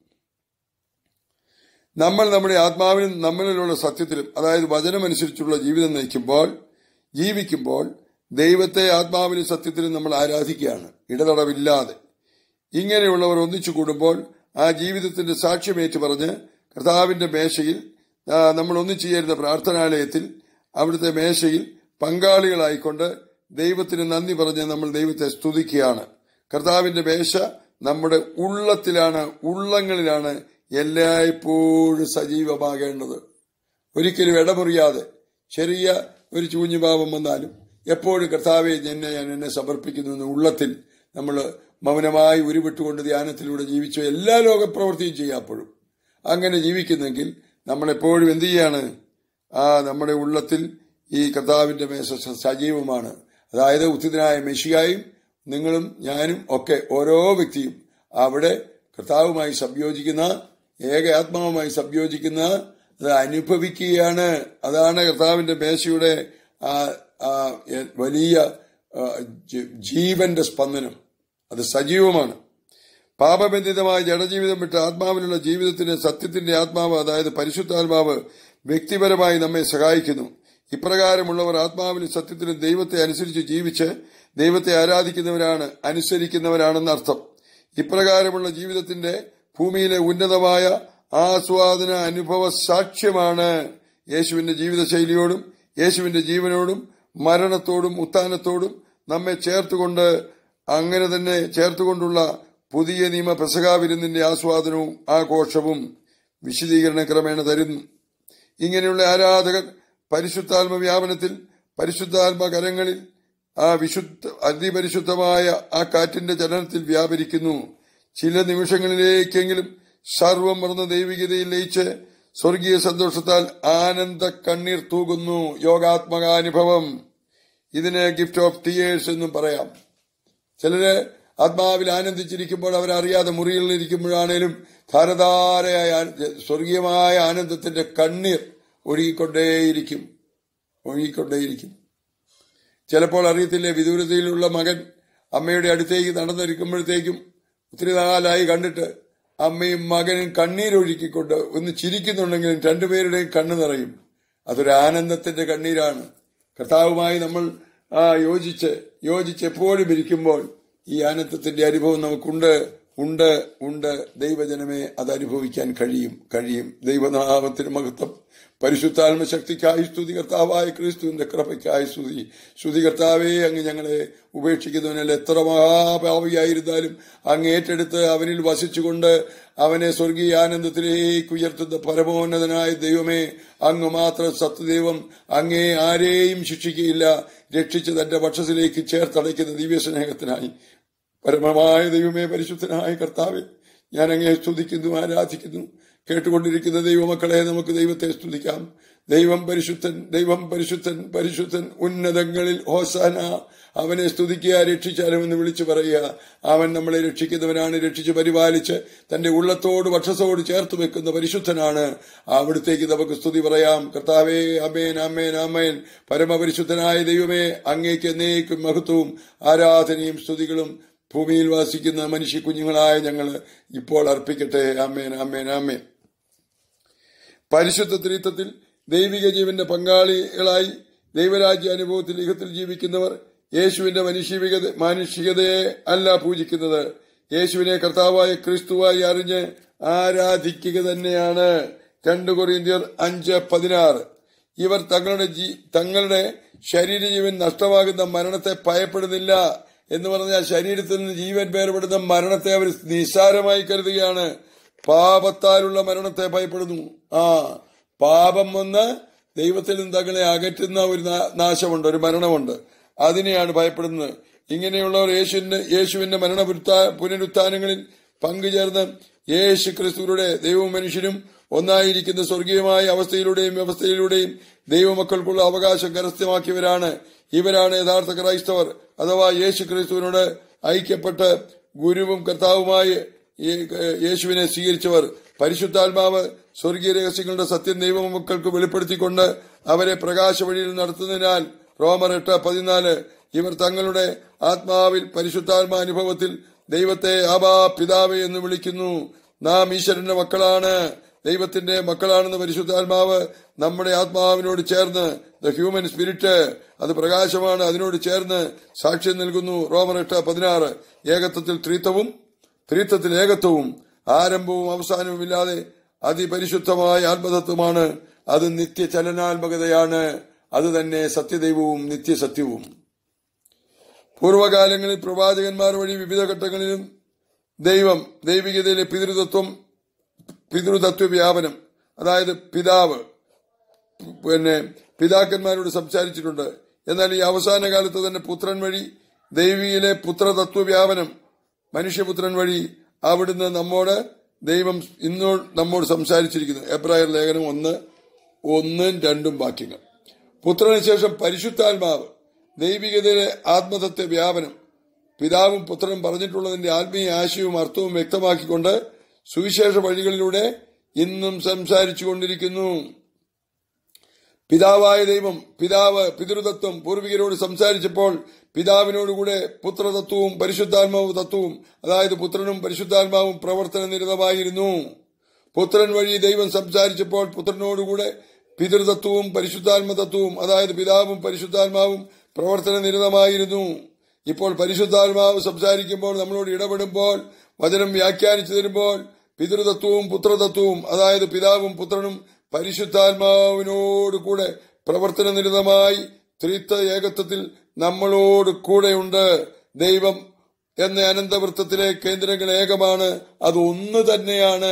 നമ്മൾ നമ്മുടെ ആത്മാവിനും നമ്മളിലുള്ള സത്യത്തിലും അതായത് വചനമനുസരിച്ചുള്ള ജീവിതം നയിക്കുമ്പോൾ ജീവിക്കുമ്പോൾ ദൈവത്തെ ആത്മാവിനും സത്യത്തിലും നമ്മൾ ആരാധിക്കുകയാണ് ഇടതടവില്ലാതെ ഇങ്ങനെയുള്ളവർ ഒന്നിച്ചു കൂടുമ്പോൾ ആ ജീവിതത്തിന്റെ സാക്ഷ്യമേറ്റ് പറഞ്ഞ് കർത്താവിന്റെ മേശയിൽ നമ്മൾ ഒന്നിച്ചു ചേരുന്ന പ്രാർത്ഥനാലയത്തിൽ അവിടുത്തെ മേശയിൽ പങ്കാളികളായിക്കൊണ്ട് ദൈവത്തിന് നന്ദി പറഞ്ഞ് നമ്മൾ ദൈവത്തെ സ്തുതിക്കുകയാണ് കർത്താവിന്റെ മേശ നമ്മുടെ ഉള്ളത്തിലാണ് ഉള്ളങ്ങളിലാണ് എല്ലായ്പ്പോഴും സജീവമാകേണ്ടത് ഒരിക്കലും ഇടമുറിയാതെ ചെറിയ ഒരു ചൂഞ്ഞുഭാവം വന്നാലും എപ്പോഴും കർത്താവെ എന്നെ ഞാൻ എന്നെ സമർപ്പിക്കുന്നു എന്ന് ഉള്ളത്തിൽ നമ്മൾ മൗനമായി ഉരുവിട്ടുകൊണ്ട് ധ്യാനത്തിലൂടെ ജീവിച്ചു എല്ലാ ലോകപ്രവൃത്തിയും ചെയ്യാപ്പോഴും അങ്ങനെ ജീവിക്കുന്നെങ്കിൽ നമ്മളെപ്പോഴും എന്ത് ചെയ്യാണ് ആ നമ്മുടെ ഉള്ളത്തിൽ ഈ കർത്താവിന്റെ മേശ സജീവമാണ് അതായത് ഉത്തിതനായ മെഷിയായും നിങ്ങളും ഞാനും ഒക്കെ ഓരോ വ്യക്തിയും അവിടെ കർത്താവുമായി സംയോജിക്കുന്ന ഏക ആത്മാവുമായി സംയോജിക്കുന്ന അത് അനുഭവിക്കുകയാണ് അതാണ് കർത്താവിന്റെ മേശയുടെ വലിയ ജീവന്റെ സ്പന്ദനം അത് സജീവമാണ് പാപബന്ധിതമായ ജഡജീവിതം വിട്ട് ആത്മാവിലുള്ള ജീവിതത്തിന് സത്യത്തിന്റെ ആത്മാവ് അതായത് പരിശുദ്ധാത്മാവ് വ്യക്തിപരമായി നമ്മെ സഹായിക്കുന്നു ഇപ്രകാരമുള്ളവർ ആത്മാവിലും സത്യത്തിലും ദൈവത്തെ അനുസരിച്ച് ജീവിച്ച് ദൈവത്തെ ആരാധിക്കുന്നവരാണ് അനുസരിക്കുന്നവരാണെന്ന് അർത്ഥം ഇപ്രകാരമുള്ള ജീവിതത്തിന്റെ ഭൂമിയിലെ ഉന്നതമായ ആസ്വാദന അനുഭവ സാക്ഷ്യമാണ് യേശുവിന്റെ ജീവിതശൈലിയോടും യേശുവിന്റെ ജീവനോടും മരണത്തോടും ഉത്ഥാനത്തോടും നമ്മെ ചേർത്തുകൊണ്ട് അങ്ങനെ തന്നെ ചേർത്തുകൊണ്ടുള്ള പുതിയ നിയമ പെസകാവിരുന്നിന്റെ ആസ്വാദനവും ആഘോഷവും വിശദീകരണ ക്രമേണ തരുന്നു ഇങ്ങനെയുള്ള ആരാധകർ പരിശുദ്ധാത്മ വ്യാപനത്തിൽ പരിശുദ്ധാത്മ കരങ്ങളിൽ ആ വിശുദ്ധ അതിപരിശുദ്ധമായ ആ കാറ്റിന്റെ ചലനത്തിൽ വ്യാപരിക്കുന്നു ചില നിമിഷങ്ങളിലേക്കെങ്കിലും സർവം മറന്ന ദൈവികതയിൽ ലയിച്ച് സ്വർഗീയ സന്തോഷത്താൽ ആനന്ദ കണ്ണീർ തൂകുന്നു യോഗാത്മകാനുഭവം ഇതിന് ഗിഫ്റ്റ് ഓഫ് ടിയേഴ്സ് എന്നും പറയാം ചിലര് ആത്മാവിൽ ആനന്ദിച്ചിരിക്കുമ്പോൾ അവരറിയാതെ മുറിയിൽ ഇരിക്കുമ്പോഴാണേലും ധാരധാരയായ ആ- സ്വർഗീയമായ ആനന്ദത്തിന്റെ കണ്ണീർ ഒഴുകിക്കൊണ്ടേയിരിക്കും ഒഴുകിക്കൊണ്ടേയിരിക്കും ചിലപ്പോൾ അറിയത്തില്ലേ വിദൂരതയിലുള്ള മകൻ അമ്മയുടെ അടുത്തേക്ക് നടന്നിരിക്കുമ്പോഴത്തേക്കും ഒത്തിരി നാളായി കണ്ടിട്ട് അമ്മയും മകനും കണ്ണീരൊഴുക്കിക്കൊണ്ട് ഒന്ന് ചിരിക്കുന്നുണ്ടെങ്കിലും രണ്ടുപേരുടെയും കണ്ണ് നിറയും അതൊരു ആനന്ദത്തിന്റെ കണ്ണീരാണ് കർത്താവുമായി നമ്മൾ ആ യോജിച്ച് യോജിച്ച് എപ്പോഴും ഇരിക്കുമ്പോൾ ഈ ആനന്ദത്തിന്റെ അനുഭവം നമുക്കുണ്ട് ഉണ്ട് ഉണ്ട് ദൈവജനമേ അത് അനുഭവിക്കാൻ കഴിയും കഴിയും ദൈവനാമത്തിന് മഹത്വം പരിശുദ്ധാത്മ ശക്തിക്കായി സ്തുതി കർത്താവായ ക്രിസ്തുവിന്റെ കൃപയ്ക്കായി സ്തുതി സ്തുതി കർത്താവേ അങ്ങ് ഞങ്ങളെ ഉപേക്ഷിക്കുന്നവനല്ല എത്ര മഹാഭാവിയായിരുന്നാലും അങ്ങ് ഏറ്റെടുത്ത് അവനിൽ വസിച്ചുകൊണ്ട് അവനെ സ്വർഗീയ ആനന്ദത്തിലേക്ക് ഉയർത്തുന്ന പരമോന്നതനായ ദൈവമേ അങ്ങ് മാത്രം സത്യദൈവം അങ്ങേ ആരെയും ശിക്ഷിക്കുകയില്ല രക്ഷിച്ച് തന്റെ പക്ഷത്തിലേക്ക് ചേർത്തടയ്ക്കുന്ന ദിവ്യസ്നേഹത്തിനായി പരമമായ ദൈവമേ പരിശുദ്ധനായ കർത്താവെ ഞാൻ അങ്ങേ സ്തുതിക്കുന്നു ആരാധിക്കുന്നു കേട്ടുകൊണ്ടിരിക്കുന്ന ദൈവമക്കളെ നമുക്ക് ദൈവത്തെ സ്തുതിക്കാം ദൈവം പരിശുദ്ധൻ ദൈവം പരിശുദ്ധൻ പരിശുദ്ധൻ ഉന്നതങ്ങളിൽ ഹോസാന അവനെ സ്തുതിക്കുക രക്ഷിച്ചാലും എന്ന് വിളിച്ചു പറയുക അവൻ നമ്മളെ രക്ഷിക്കുന്നവനാണ് രക്ഷിച്ച് പരിപാലിച്ച് തന്റെ ഉള്ളത്തോട് വക്ഷസോട് ചേർത്ത് വെക്കുന്ന പരിശുദ്ധനാണ് അവിടത്തേക്ക് നമുക്ക് സ്തുതി പറയാം കർത്താവേ അമേൻ അമേൻ അമേൻ പരമപരിശുദ്ധനായ ദൈവമേ അങ്ങേക്ക് എന്നേക്കും മഹത്വവും ആരാധനയും സ്തുതികളും ഭൂമിയിൽ വാസിക്കുന്ന മനുഷ്യ കുഞ്ഞുങ്ങളായ ഞങ്ങൾ ഇപ്പോൾ അർപ്പിക്കട്ടെ അമ്മേൻ അമ്മേൻ അമ്മേൻ പരിശുദ്ധ ത്രിത്വത്തിൽ ദൈവിക ജീവന്റെ പങ്കാളികളായി ദൈവരാജ്യ അനുഭവത്തിൽ യുഗത്തിൽ ജീവിക്കുന്നവർ യേശുവിന്റെ മനുഷ്യവികത മാനുഷികതയെ അല്ല പൂജിക്കുന്നത് യേശുവിനെ കർത്താവായ ക്രിസ്തുവായി അറിഞ്ഞ് ആരാധിക്കുക തന്നെയാണ് രണ്ട് കൊറിയന്ത്യർ അഞ്ച് പതിനാറ് ഇവർ തങ്ങളുടെ ജീ തങ്ങളുടെ ശരീരജീവൻ നഷ്ടമാകുന്ന മരണത്തെ ഭയപ്പെടുന്നില്ല എന്ന് പറഞ്ഞാൽ ശരീരത്തിൽ നിന്ന് ജീവൻ വേർപെടുന്ന മരണത്തെ അവർ നിസ്സാരമായി കരുതുകയാണ് പാപത്താലുള്ള മരണത്തെ ഭയപ്പെടുന്നു ആ പാപം വന്ന് ദൈവത്തിൽ നിന്ന് തങ്ങളെ അകറ്റുന്ന ഒരു നാ- നാശമുണ്ട് ഒരു മരണമുണ്ട് അതിനെയാണ് ഭയപ്പെടുന്നത് ഇങ്ങനെയുള്ളവർ യേശുവിന്റെ യേശുവിന്റെ മരണ പുരുത്താ- പുനരുത്ഥാനങ്ങളിൽ പങ്കുചേർന്ന് യേശു ക്രിസ്തുവിടെ ദൈവവും മനുഷ്യനും ഒന്നായിരിക്കുന്ന സ്വർഗീയമായ അവസ്ഥയിലൂടെയും വ്യവസ്ഥയിലൂടെയും ദൈവമക്കൾക്കുള്ള അവകാശം കരസ്ഥമാക്കിയവരാണ് ഇവരാണ് യഥാർത്ഥ ക്രൈസ്തവർ അഥവാ യേശു ക്രിസ്തുവിനോട് ഐക്യപ്പെട്ട് ഗുരുവും കർത്താവുമായി ഈ, ഏഹ്, യേശുവിനെ സ്വീകരിച്ചവർ പരിശുദ്ധാത്മാവ് സ്വർഗീയ രഹസ്യങ്ങളുടെ സത്യം ദൈവമക്കൾക്ക് വെളിപ്പെടുത്തിക്കൊണ്ട് അവരെ പ്രകാശ വഴിയിൽ നടത്തുന്നതിനാൽ റോമർ എട്ട് പതിനാല് ഇവർ തങ്ങളുടെ ആത്മാവിൽ പരിശുദ്ധാത്മാ അനുഭവത്തിൽ ദൈവത്തെ ആബാ പിതാവേ എന്ന് വിളിക്കുന്നു നാം ഈശ്വരന്റെ മക്കളാണ് ദൈവത്തിന്റെ മക്കളാണെന്ന് പരിശുദ്ധാത്മാവ് നമ്മുടെ ആത്മാവിനോട് ചേർന്ന് ദ ഹ്യൂമൻ സ്പിരിറ്റ് അത് പ്രകാശമാണ് അതിനോട് ചേർന്ന് സാക്ഷ്യം നൽകുന്നു റോമർ എട്ട് പതിനാറ് ഏകത്വത്തിൽ ത്രിത്വവും ത്രിത്വത്തിൽ ഏകത്വവും ആരംഭവും അവസാനവും ഇല്ലാതെ അതിപരിശുദ്ധമായ ആത്മതത്വമാണ് അത് നിത്യചലനാത്മകതയാണ് അത് തന്നെ സത്യദൈവവും നിത്യസത്യവും പൂർവകാലങ്ങളിൽ പ്രവാചകന്മാർ വഴി വിവിധ ഘട്ടങ്ങളിലും ദൈവം ദൈവികതയിലെ പിതൃതത്വം പിതൃതത്വ വ്യാപനം അതായത് പിതാവ് പിന്നെ പിതാക്കന്മാരോട് സംസാരിച്ചിട്ടുണ്ട് എന്നാൽ ഈ അവസാന കാലത്ത് തന്നെ പുത്രൻ വഴി ദൈവിയിലെ പുത്രതത്വ വ്യാപനം മനുഷ്യപുത്രൻ വഴി അവിടുന്ന് നമ്മോട് ദൈവം ഇന്നോ നമ്മോട് സംസാരിച്ചിരിക്കുന്നു എബ്രായർ ലേഖനം ഒന്ന് ഒന്നും രണ്ടും വാക്യങ്ങൾ പുത്രന് ശേഷം പരിശുദ്ധാത്മാവ് ദൈവികതയിലെ ആത്മതത്വ വ്യാപനം പിതാവും പുത്രനും പറഞ്ഞിട്ടുള്ളതിന്റെ ആത്മീയ ആശയവും അർത്ഥവും വ്യക്തമാക്കിക്കൊണ്ട് സുവിശേഷ വഴികളിലൂടെ ഇന്നും സംസാരിച്ചു കൊണ്ടിരിക്കുന്നു പിതാവായ ദൈവം പിതാവ് പിതൃതത്വം പൂർവികരോട് സംസാരിച്ചപ്പോൾ പിതാവിനോടുകൂടെ പുത്രതത്വവും പരിശുദ്ധാത്മാവ് തത്വവും അതായത് പുത്രനും പരിശുദ്ധാത്മാവും പ്രവർത്തന നിരതമായിരുന്നു പുത്രൻ വഴി ദൈവം സംസാരിച്ചപ്പോൾ പുത്രനോടുകൂടെ പിതൃതത്വവും പരിശുദ്ധാത്മ തത്വവും അതായത് പിതാവും പരിശുദ്ധാത്മാവും പ്രവർത്തന നിരതമായിരുന്നു ഇപ്പോൾ പരിശുദ്ധാത്മാവ് സംസാരിക്കുമ്പോൾ നമ്മളോട് ഇടപെടുമ്പോൾ വചനം വ്യാഖ്യാനിച്ചു തരുമ്പോൾ പിതൃതത്വവും പുത്രതത്വവും അതായത് പിതാവും പുത്രനും പരിശുദ്ധാത്മാവിനോട് കൂടെ പ്രവർത്തന നിരതമായി ത്രിത്വ ഏകത്വത്തിൽ നമ്മളോട് കൂടെയുണ്ട് ദൈവം എന്ന അനന്തവൃത്തത്തിലെ കേന്ദ്രങ്ങൾ ഏകമാണ് അത് ഒന്ന് തന്നെയാണ്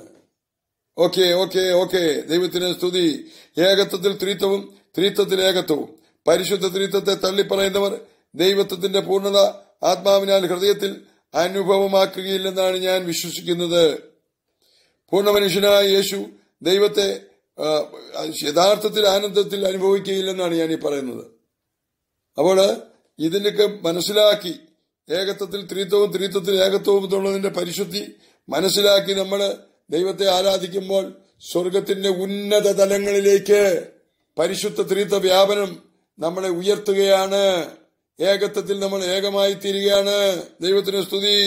ഓക്കെ ഓക്കെ ഓക്കെ ദൈവത്തിന് സ്തുതി ഏകത്വത്തിൽ ത്രിത്വവും ത്രിത്വത്തിൽ ഏകത്വവും പരിശുദ്ധ ത്രിത്വത്തെ തള്ളിപ്പറയുന്നവർ ദൈവത്വത്തിന്റെ പൂർണ്ണത ആത്മാവിനാൽ ഹൃദയത്തിൽ അനുഭവമാക്കുകയില്ലെന്നാണ് ഞാൻ വിശ്വസിക്കുന്നത് പൂർണ്ണ മനുഷ്യനായ യേശു ദൈവത്തെ ആ, യഥാർത്ഥത്തിൽ ആനന്ദത്തിൽ അനുഭവിക്കുകയില്ലെന്നാണ് ഞാൻ ഈ പറയുന്നത് അപ്പോൾ ഇതിനൊക്കെ മനസ്സിലാക്കി ഏകത്വത്തിൽ ത്രിത്വവും ത്രിത്വത്തിൽ ഏകത്വവും എന്നുള്ളതിന്റെ പരിശുദ്ധി മനസ്സിലാക്കി നമ്മൾ ദൈവത്തെ ആരാധിക്കുമ്പോൾ സ്വർഗത്തിന്റെ ഉന്നത തലങ്ങളിലേക്ക് പരിശുദ്ധ ത്രിത്വ വ്യാപനം നമ്മളെ ഉയർത്തുകയാണ് ഏകത്വത്തിൽ നമ്മൾ ഏകമായി തീരുകയാണ് ദൈവത്തിന് സ്തുതി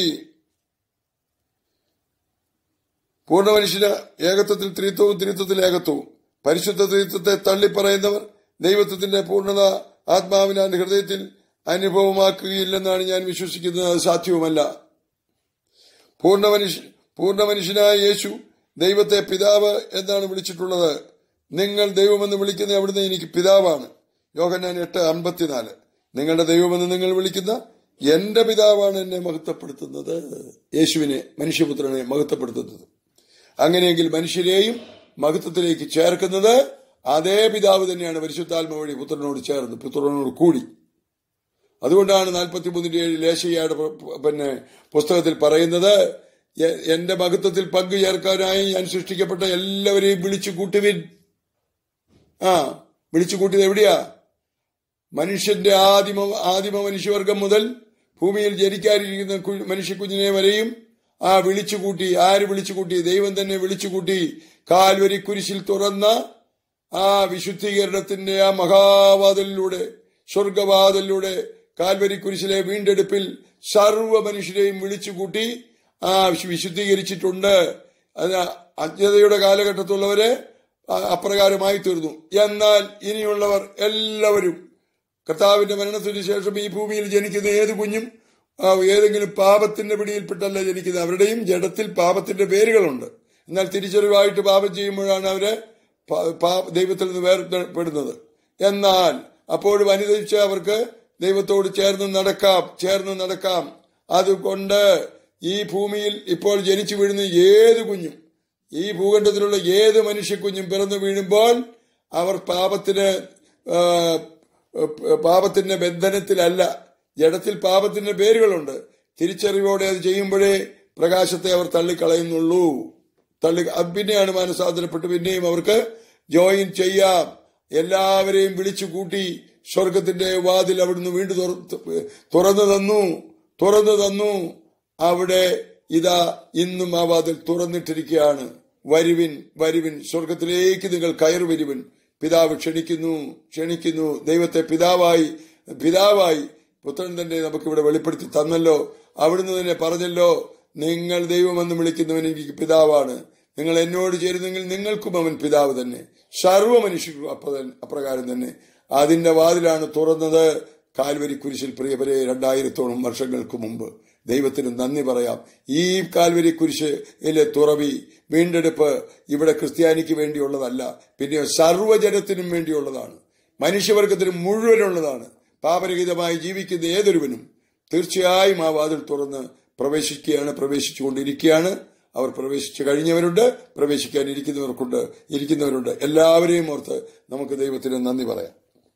പൂർണ്ണ മനുഷ്യന് ഏകത്വത്തിൽ ത്രിത്വവും ത്രിത്വത്തിൽ ഏകത്വവും പരിശുദ്ധ ത്രിത്വത്തെ തള്ളിപ്പറയുന്നവർ ദൈവത്വത്തിന്റെ പൂർണ്ണത ആത്മാവിനാന്റെ ഹൃദയത്തിൽ അനുഭവമാക്കുകയില്ലെന്നാണ് ഞാൻ വിശ്വസിക്കുന്നത് അത് സാധ്യവുമല്ല പൂർണ്ണ മനുഷ്യ പൂർണ്ണ മനുഷ്യനായ യേശു ദൈവത്തെ പിതാവ് എന്നാണ് വിളിച്ചിട്ടുള്ളത് നിങ്ങൾ ദൈവമെന്ന് വിളിക്കുന്ന അവിടുന്ന് എനിക്ക് പിതാവാണ് യോഹന്നാൻ എട്ട് അമ്പത്തിനാല് നിങ്ങളുടെ ദൈവമെന്ന് നിങ്ങൾ വിളിക്കുന്ന എന്റെ പിതാവാണ് എന്നെ മഹത്വപ്പെടുത്തുന്നത് യേശുവിനെ മനുഷ്യപുത്രനെ മഹത്വപ്പെടുത്തുന്നത് അങ്ങനെയെങ്കിൽ മനുഷ്യരെയും മഹത്വത്തിലേക്ക് ചേർക്കുന്നത് അതേ പിതാവ് തന്നെയാണ് പരിശുദ്ധാത്മ വഴി പുത്രനോട് ചേർന്ന് പുത്രനോട് കൂടി അതുകൊണ്ടാണ് നാൽപ്പത്തി മൂന്നിന്റെ ഏഴ് ലേശയ്യയുടെ പിന്നെ പുസ്തകത്തിൽ പറയുന്നത് എ- എന്റെ മഹത്വത്തിൽ പങ്കുചേർക്കാനായി ഞാൻ സൃഷ്ടിക്കപ്പെട്ട എല്ലാവരെയും വിളിച്ചു കൂട്ടുവിൻ ആ വിളിച്ചു കൂട്ടിയത് എവിടെയാ മനുഷ്യന്റെ ആദിമ ആദിമ മനുഷ്യവർഗം മുതൽ ഭൂമിയിൽ ജനിക്കാനിരിക്കുന്ന കു- മനുഷ്യക്കുഞ്ഞിനെ വരെയും ആ വിളിച്ചുകൂട്ടി ആര് വിളിച്ചുകൂട്ടി ദൈവം തന്നെ വിളിച്ചുകൂട്ടി കാൽവരി കുരിശിൽ തുറന്ന ആ വിശുദ്ധീകരണത്തിന്റെ ആ മഹാവാതിലൂടെ സ്വർഗവാതിലൂടെ കാൽവരി കുരിശിലെ വീണ്ടെടുപ്പിൽ സർവ്വ മനുഷ്യരെയും വിളിച്ചുകൂട്ടി ആ വിശു- വിശുദ്ധീകരിച്ചിട്ടുണ്ട് അത് അജ്ഞതയുടെ കാലഘട്ടത്തുള്ളവരെ ആ- അപ്രകാരമായി തീർന്നു എന്നാൽ ഇനിയുള്ളവർ എല്ലാവരും കർത്താവിന്റെ മരണത്തിന് ശേഷം ഈ ഭൂമിയിൽ ജനിക്കുന്ന ഏത് കുഞ്ഞും ആ, ഏതെങ്കിലും പാപത്തിന്റെ പിടിയിൽപ്പെട്ടല്ല ജനിക്കുന്നത് അവരുടെയും ജഡത്തിൽ പാപത്തിന്റെ പേരുകളുണ്ട് എന്നാൽ തിരിച്ചറിവായിട്ട് പാപം ചെയ്യുമ്പോഴാണ് അവര് പാ- പാ- ദൈവത്തിൽ നിന്ന് വേർപെടുന്നത് എന്നാൽ അപ്പോഴും അനുദവിച്ച് അവർക്ക് ദൈവത്തോട് ചേർന്ന് നടക്കാം ചേർന്ന് നടക്കാം അതുകൊണ്ട് ഈ ഭൂമിയിൽ ഇപ്പോൾ ജനിച്ചു വീഴുന്ന ഏത് കുഞ്ഞും ഈ ഭൂഖണ്ഡത്തിലുള്ള ഏത് മനുഷ്യക്കുഞ്ഞും പിറന്നു വീഴുമ്പോൾ അവർ പാപത്തിന് ആ, പാപത്തിന്റെ ബന്ധനത്തിലല്ല ജഡത്തിൽ പാപത്തിന്റെ പേരുകളുണ്ട് തിരിച്ചറിവോടെ അത് ചെയ്യുമ്പോഴേ പ്രകാശത്തെ അവർ തള്ളിക്കളയുന്നുള്ളൂ തള്ളി അത് പിന്നെയാണ് മാനസാന്തരപ്പെട്ട് പിന്നെയും അവർക്ക് ജോയിൻ ചെയ്യാം എല്ലാവരെയും വിളിച്ചു കൂട്ടി സ്വർഗത്തിന്റെ വാതിൽ അവിടുന്ന് വീണ്ടും തുറ- തുറന്നു തന്നു തുറന്നു തന്നു അവിടെ ഇതാ ഇന്നും ആ വാതിൽ തുറന്നിട്ടിരിക്കുകയാണ് വരുവിൻ വരുവിൻ സ്വർഗത്തിലേക്ക് നിങ്ങൾ കയറി വരുവിൻ പിതാവ് ക്ഷണിക്കുന്നു ക്ഷണിക്കുന്നു ദൈവത്തെ പിതാവായി പിതാവായി പുത്രൻ തന്നെ നമുക്ക് ഇവിടെ വെളിപ്പെടുത്തി തന്നല്ലോ അവിടുന്ന് തന്നെ പറഞ്ഞല്ലോ നിങ്ങൾ ദൈവമെന്ന് വിളിക്കുന്നവൻ എനിക്ക് പിതാവാണ് നിങ്ങൾ എന്നോട് ചേരുന്നെങ്കിൽ നിങ്ങൾക്കും അവൻ പിതാവ് തന്നെ സർവ്വ മനുഷ്യർക്കും അപ്പ അപ്രകാരം തന്നെ അതിന്റെ വാതിലാണ് തുറന്നത് കാൽവരി കുരിശിൽ പ്രിയവരെ രണ്ടായിരത്തോളം വർഷങ്ങൾക്ക് മുമ്പ് ദൈവത്തിന് നന്ദി പറയാം ഈ കാൽവരി കുരിശിലെ തുറവി വീണ്ടെടുപ്പ് ഇവിടെ ക്രിസ്ത്യാനിക്ക് വേണ്ടിയുള്ളതല്ല പിന്നെ സർവ്വജനത്തിനും വേണ്ടിയുള്ളതാണ് മനുഷ്യവർഗത്തിന് മുഴുവനുള്ളതാണ് പാപരഹിതമായി ജീവിക്കുന്ന ഏതൊരുവനും തീർച്ചയായും ആ വാതിൽ തുറന്ന് പ്രവേശിക്കുകയാണ് പ്രവേശിച്ചുകൊണ്ടിരിക്കുകയാണ് അവർ പ്രവേശിച്ചു കഴിഞ്ഞവരുണ്ട് പ്രവേശിക്കാൻ ഇരിക്കുന്നവർക്കുണ്ട് ഇരിക്കുന്നവരുണ്ട് എല്ലാവരെയും ഓർത്ത് നമുക്ക് ദൈവത്തിന് നന്ദി പറയാം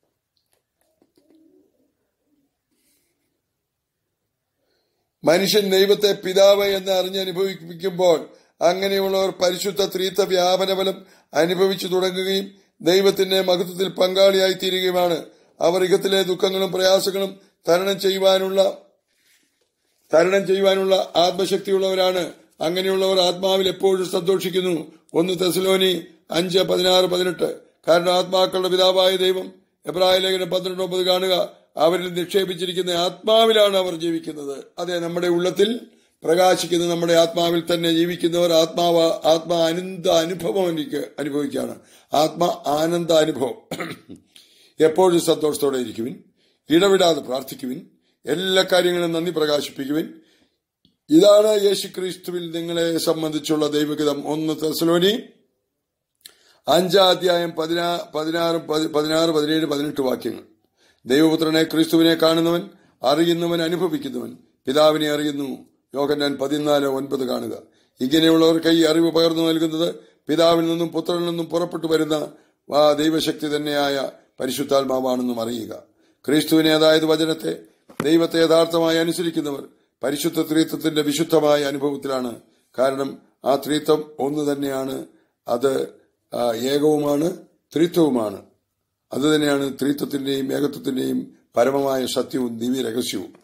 മനുഷ്യൻ ദൈവത്തെ പിതാവ് എന്ന് അറിഞ്ഞ് അനുഭവിപ്പിക്കുമ്പോൾ അങ്ങനെയുള്ളവർ പരിശുദ്ധ ത്രീത്ത വ്യാപനബലം അനുഭവിച്ചു തുടങ്ങുകയും ദൈവത്തിന്റെ മഹത്വത്തിൽ പങ്കാളിയായി തീരുകയുമാണ് അവർ ഇകത്തിലെ ദുഃഖങ്ങളും പ്രയാസങ്ങളും തരണം ചെയ്യുവാനുള്ള തരണം ചെയ്യുവാനുള്ള ആത്മശക്തിയുള്ളവരാണ് അങ്ങനെയുള്ളവർ ആത്മാവിൽ എപ്പോഴും സന്തോഷിക്കുന്നു ഒന്ന് തെസലോനി അഞ്ച് പതിനാറ് പതിനെട്ട് കാരണം ആത്മാക്കളുടെ പിതാവായ ദൈവം എബ്രായ ലേഖനം പന്ത്രണ്ട് ഒമ്പത് കാണുക അവരിൽ നിക്ഷേപിച്ചിരിക്കുന്ന ആത്മാവിലാണ് അവർ ജീവിക്കുന്നത് അതെ നമ്മുടെ ഉള്ളത്തിൽ പ്രകാശിക്കുന്ന നമ്മുടെ ആത്മാവിൽ തന്നെ ജീവിക്കുന്നവർ ആത്മാവ് ആത്മാ ആനന്ദ അനുഭവം എനിക്ക് അനുഭവിക്കുകയാണ് ആത്മാ ആനന്ദ അനുഭവം എപ്പോഴും സന്തോഷത്തോടെ ഇരിക്കുവിൻ ഇടവിടാതെ പ്രാർത്ഥിക്കുവിൻ എല്ലാ കാര്യങ്ങളും നന്ദി പ്രകാശിപ്പിക്കുവിൻ ഇതാണ് യേശുക്രിസ്തുവിൽ നിങ്ങളെ സംബന്ധിച്ചുള്ള ദൈവഗീതം ഒന്ന് തെസലോനി അഞ്ചാം അധ്യായം പതിനാ പതിനാറ് പതി- പതിനാറ് പതിനേഴ് പതിനെട്ട് വാക്യങ്ങൾ ദൈവപുത്രനെ ക്രിസ്തുവിനെ കാണുന്നവൻ അറിയുന്നവൻ അനുഭവിക്കുന്നവൻ പിതാവിനെ അറിയുന്നു യോഹന്നാൻ പതിനാല് ഒൻപത് കാണുക ഇങ്ങനെയുള്ളവർക്ക് ഈ അറിവ് പകർന്നു നൽകുന്നത് പിതാവിൽ നിന്നും പുത്രനിൽ നിന്നും പുറപ്പെട്ടു വരുന്ന ആ ദൈവശക്തി തന്നെയായ പരിശുദ്ധാത്മാവാണെന്നും അറിയുക ക്രിസ്തുവിനെ അതായത് വചനത്തെ ദൈവത്തെ യഥാർത്ഥമായി അനുസരിക്കുന്നവർ പരിശുദ്ധ ത്രീത്വത്തിന്റെ വിശുദ്ധമായ അനുഭവത്തിലാണ് കാരണം ആ ത്രീത്വം ഒന്ന് തന്നെയാണ് അത് ആ, ഏകവുമാണ് ത്രിത്വവുമാണ് അത് തന്നെയാണ് ത്രിത്വത്തിന്റെയും ഏകത്വത്തിന്റെയും പരമമായ സത്യവും ദിവ്യ രഹസ്യവും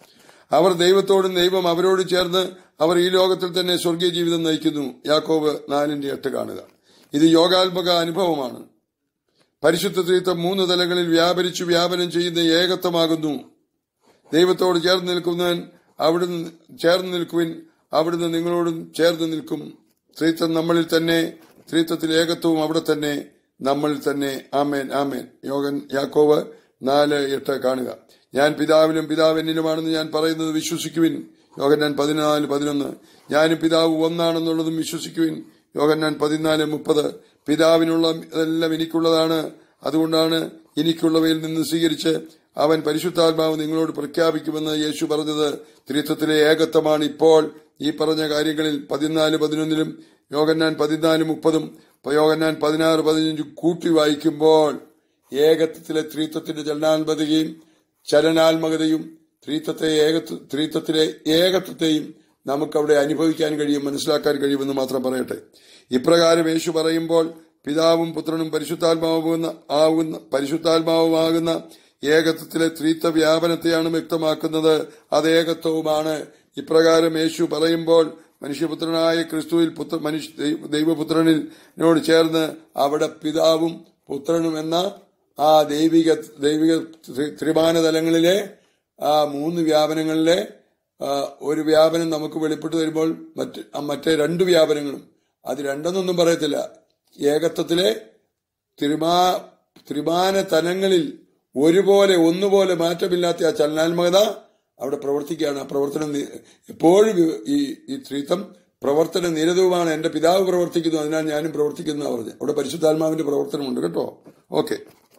അവർ ദൈവത്തോടും ദൈവം അവരോട് ചേർന്ന് അവർ ഈ ലോകത്തിൽ തന്നെ സ്വർഗീയ ജീവിതം നയിക്കുന്നു യാക്കോബ് നാലിന്റെ എട്ട് കാണുക ഇത് യോഗാത്മക അനുഭവമാണ് പരിശുദ്ധ തീർത്ഥം മൂന്ന് തലങ്ങളിൽ വ്യാപരിച്ചു വ്യാപനം ചെയ്യുന്ന ഏകത്വമാകുന്നു ദൈവത്തോട് ചേർന്ന് നിൽക്കുന്നവൻ അവിടുന്ന് ചേർന്ന് നിൽക്കുവിൻ അവിടുന്ന് നിങ്ങളോടും ചേർന്ന് നിൽക്കും ത്രീത്വം നമ്മളിൽ തന്നെ ത്രീത്വത്തിൽ ഏകത്വവും അവിടെ തന്നെ നമ്മളിൽ തന്നെ ആമേൻ ആമേൻ യോഗൻ യാക്കോവ് നാല് എട്ട് കാണുക ഞാൻ പിതാവിലും പിതാവ് എന്നിലുമാണെന്ന് ഞാൻ പറയുന്നത് വിശ്വസിക്കുവിൻ യോഗന്നാൻ പതിനാല് പതിനൊന്ന് ഞാനും പിതാവ് ഒന്നാണെന്നുള്ളതും വിശ്വസിക്കുവിൻ യോഗന്നാൻ പതിനാല് മുപ്പത് പിതാവിനുള്ള ഇതെല്ലാം എനിക്കുള്ളതാണ് അതുകൊണ്ടാണ് എനിക്കുള്ളവയിൽ നിന്ന് സ്വീകരിച്ച് അവൻ പരിശുദ്ധാത്മാവ് നിങ്ങളോട് പ്രഖ്യാപിക്കുമെന്ന് യേശു പറഞ്ഞത് ത്രിത്വത്തിലെ ഏകത്വമാണ് ഇപ്പോൾ ഈ പറഞ്ഞ കാര്യങ്ങളിൽ പതിനാല് പതിനൊന്നിലും യോഗന്നാൻ പതിനാല് മുപ്പതും യോഗന്നാൻ പതിനാറ് പതിനഞ്ചും കൂട്ടി വായിക്കുമ്പോൾ ഏകത്വത്തിലെ ത്രിത്വത്തിന്റെ ചലനാത്മകതയും ചലനാത്മകതയും ത്രിത്വത്തെ ഏകത്വ ത്രിത്വത്തിലെ ഏകത്വത്തെയും നമുക്കവിടെ അനുഭവിക്കാൻ കഴിയും മനസ്സിലാക്കാൻ കഴിയുമെന്ന് മാത്രം പറയട്ടെ ഇപ്രകാരം യേശു പറയുമ്പോൾ പിതാവും പുത്രനും പരിശുദ്ധാത്മാവുന്ന ആകുന്ന പരിശുദ്ധാത്മാവുമാകുന്ന ഏകത്വത്തിലെ ത്രിത്വ വ്യാപനത്തെയാണ് വ്യക്തമാക്കുന്നത് അത് ഏകത്വവുമാണ് ഇപ്രകാരം യേശു പറയുമ്പോൾ മനുഷ്യപുത്രനായ ക്രിസ്തുവിൽ പുത്ര മനുഷ്യ ദൈവപുത്രനിനോട് ചേർന്ന് അവിടെ പിതാവും പുത്രനും എന്ന ആ ദൈവിക ദൈവിക ത്രിമാന തലങ്ങളിലെ ആ മൂന്ന് വ്യാപനങ്ങളിലെ ഒരു വ്യാപനം നമുക്ക് വെളിപ്പെട്ടു വരുമ്പോൾ മറ്റ് മറ്റേ രണ്ട് വ്യാപനങ്ങളും അത് രണ്ടെന്നൊന്നും പറയത്തില്ല ഏകത്വത്തിലെ ത്രിമാ ത്രിമാന തലങ്ങളിൽ ഒരുപോലെ ഒന്നുപോലെ മാറ്റമില്ലാത്ത ആ ചലനാത്മകത അവിടെ പ്രവർത്തിക്കുകയാണ് ആ പ്രവർത്തനം എപ്പോഴും ഈ ഈ ത്രിത്വം പ്രവർത്തന നിരതവുമാണ് എന്റെ പിതാവ് പ്രവർത്തിക്കുന്നു അതിനാൽ ഞാനും പ്രവർത്തിക്കുന്നു പറഞ്ഞു അവിടെ പരിശുദ്ധാത്മാവിന്റെ പ്രവർത്തനമുണ്ട് കേട്ടോ ഓക്കെ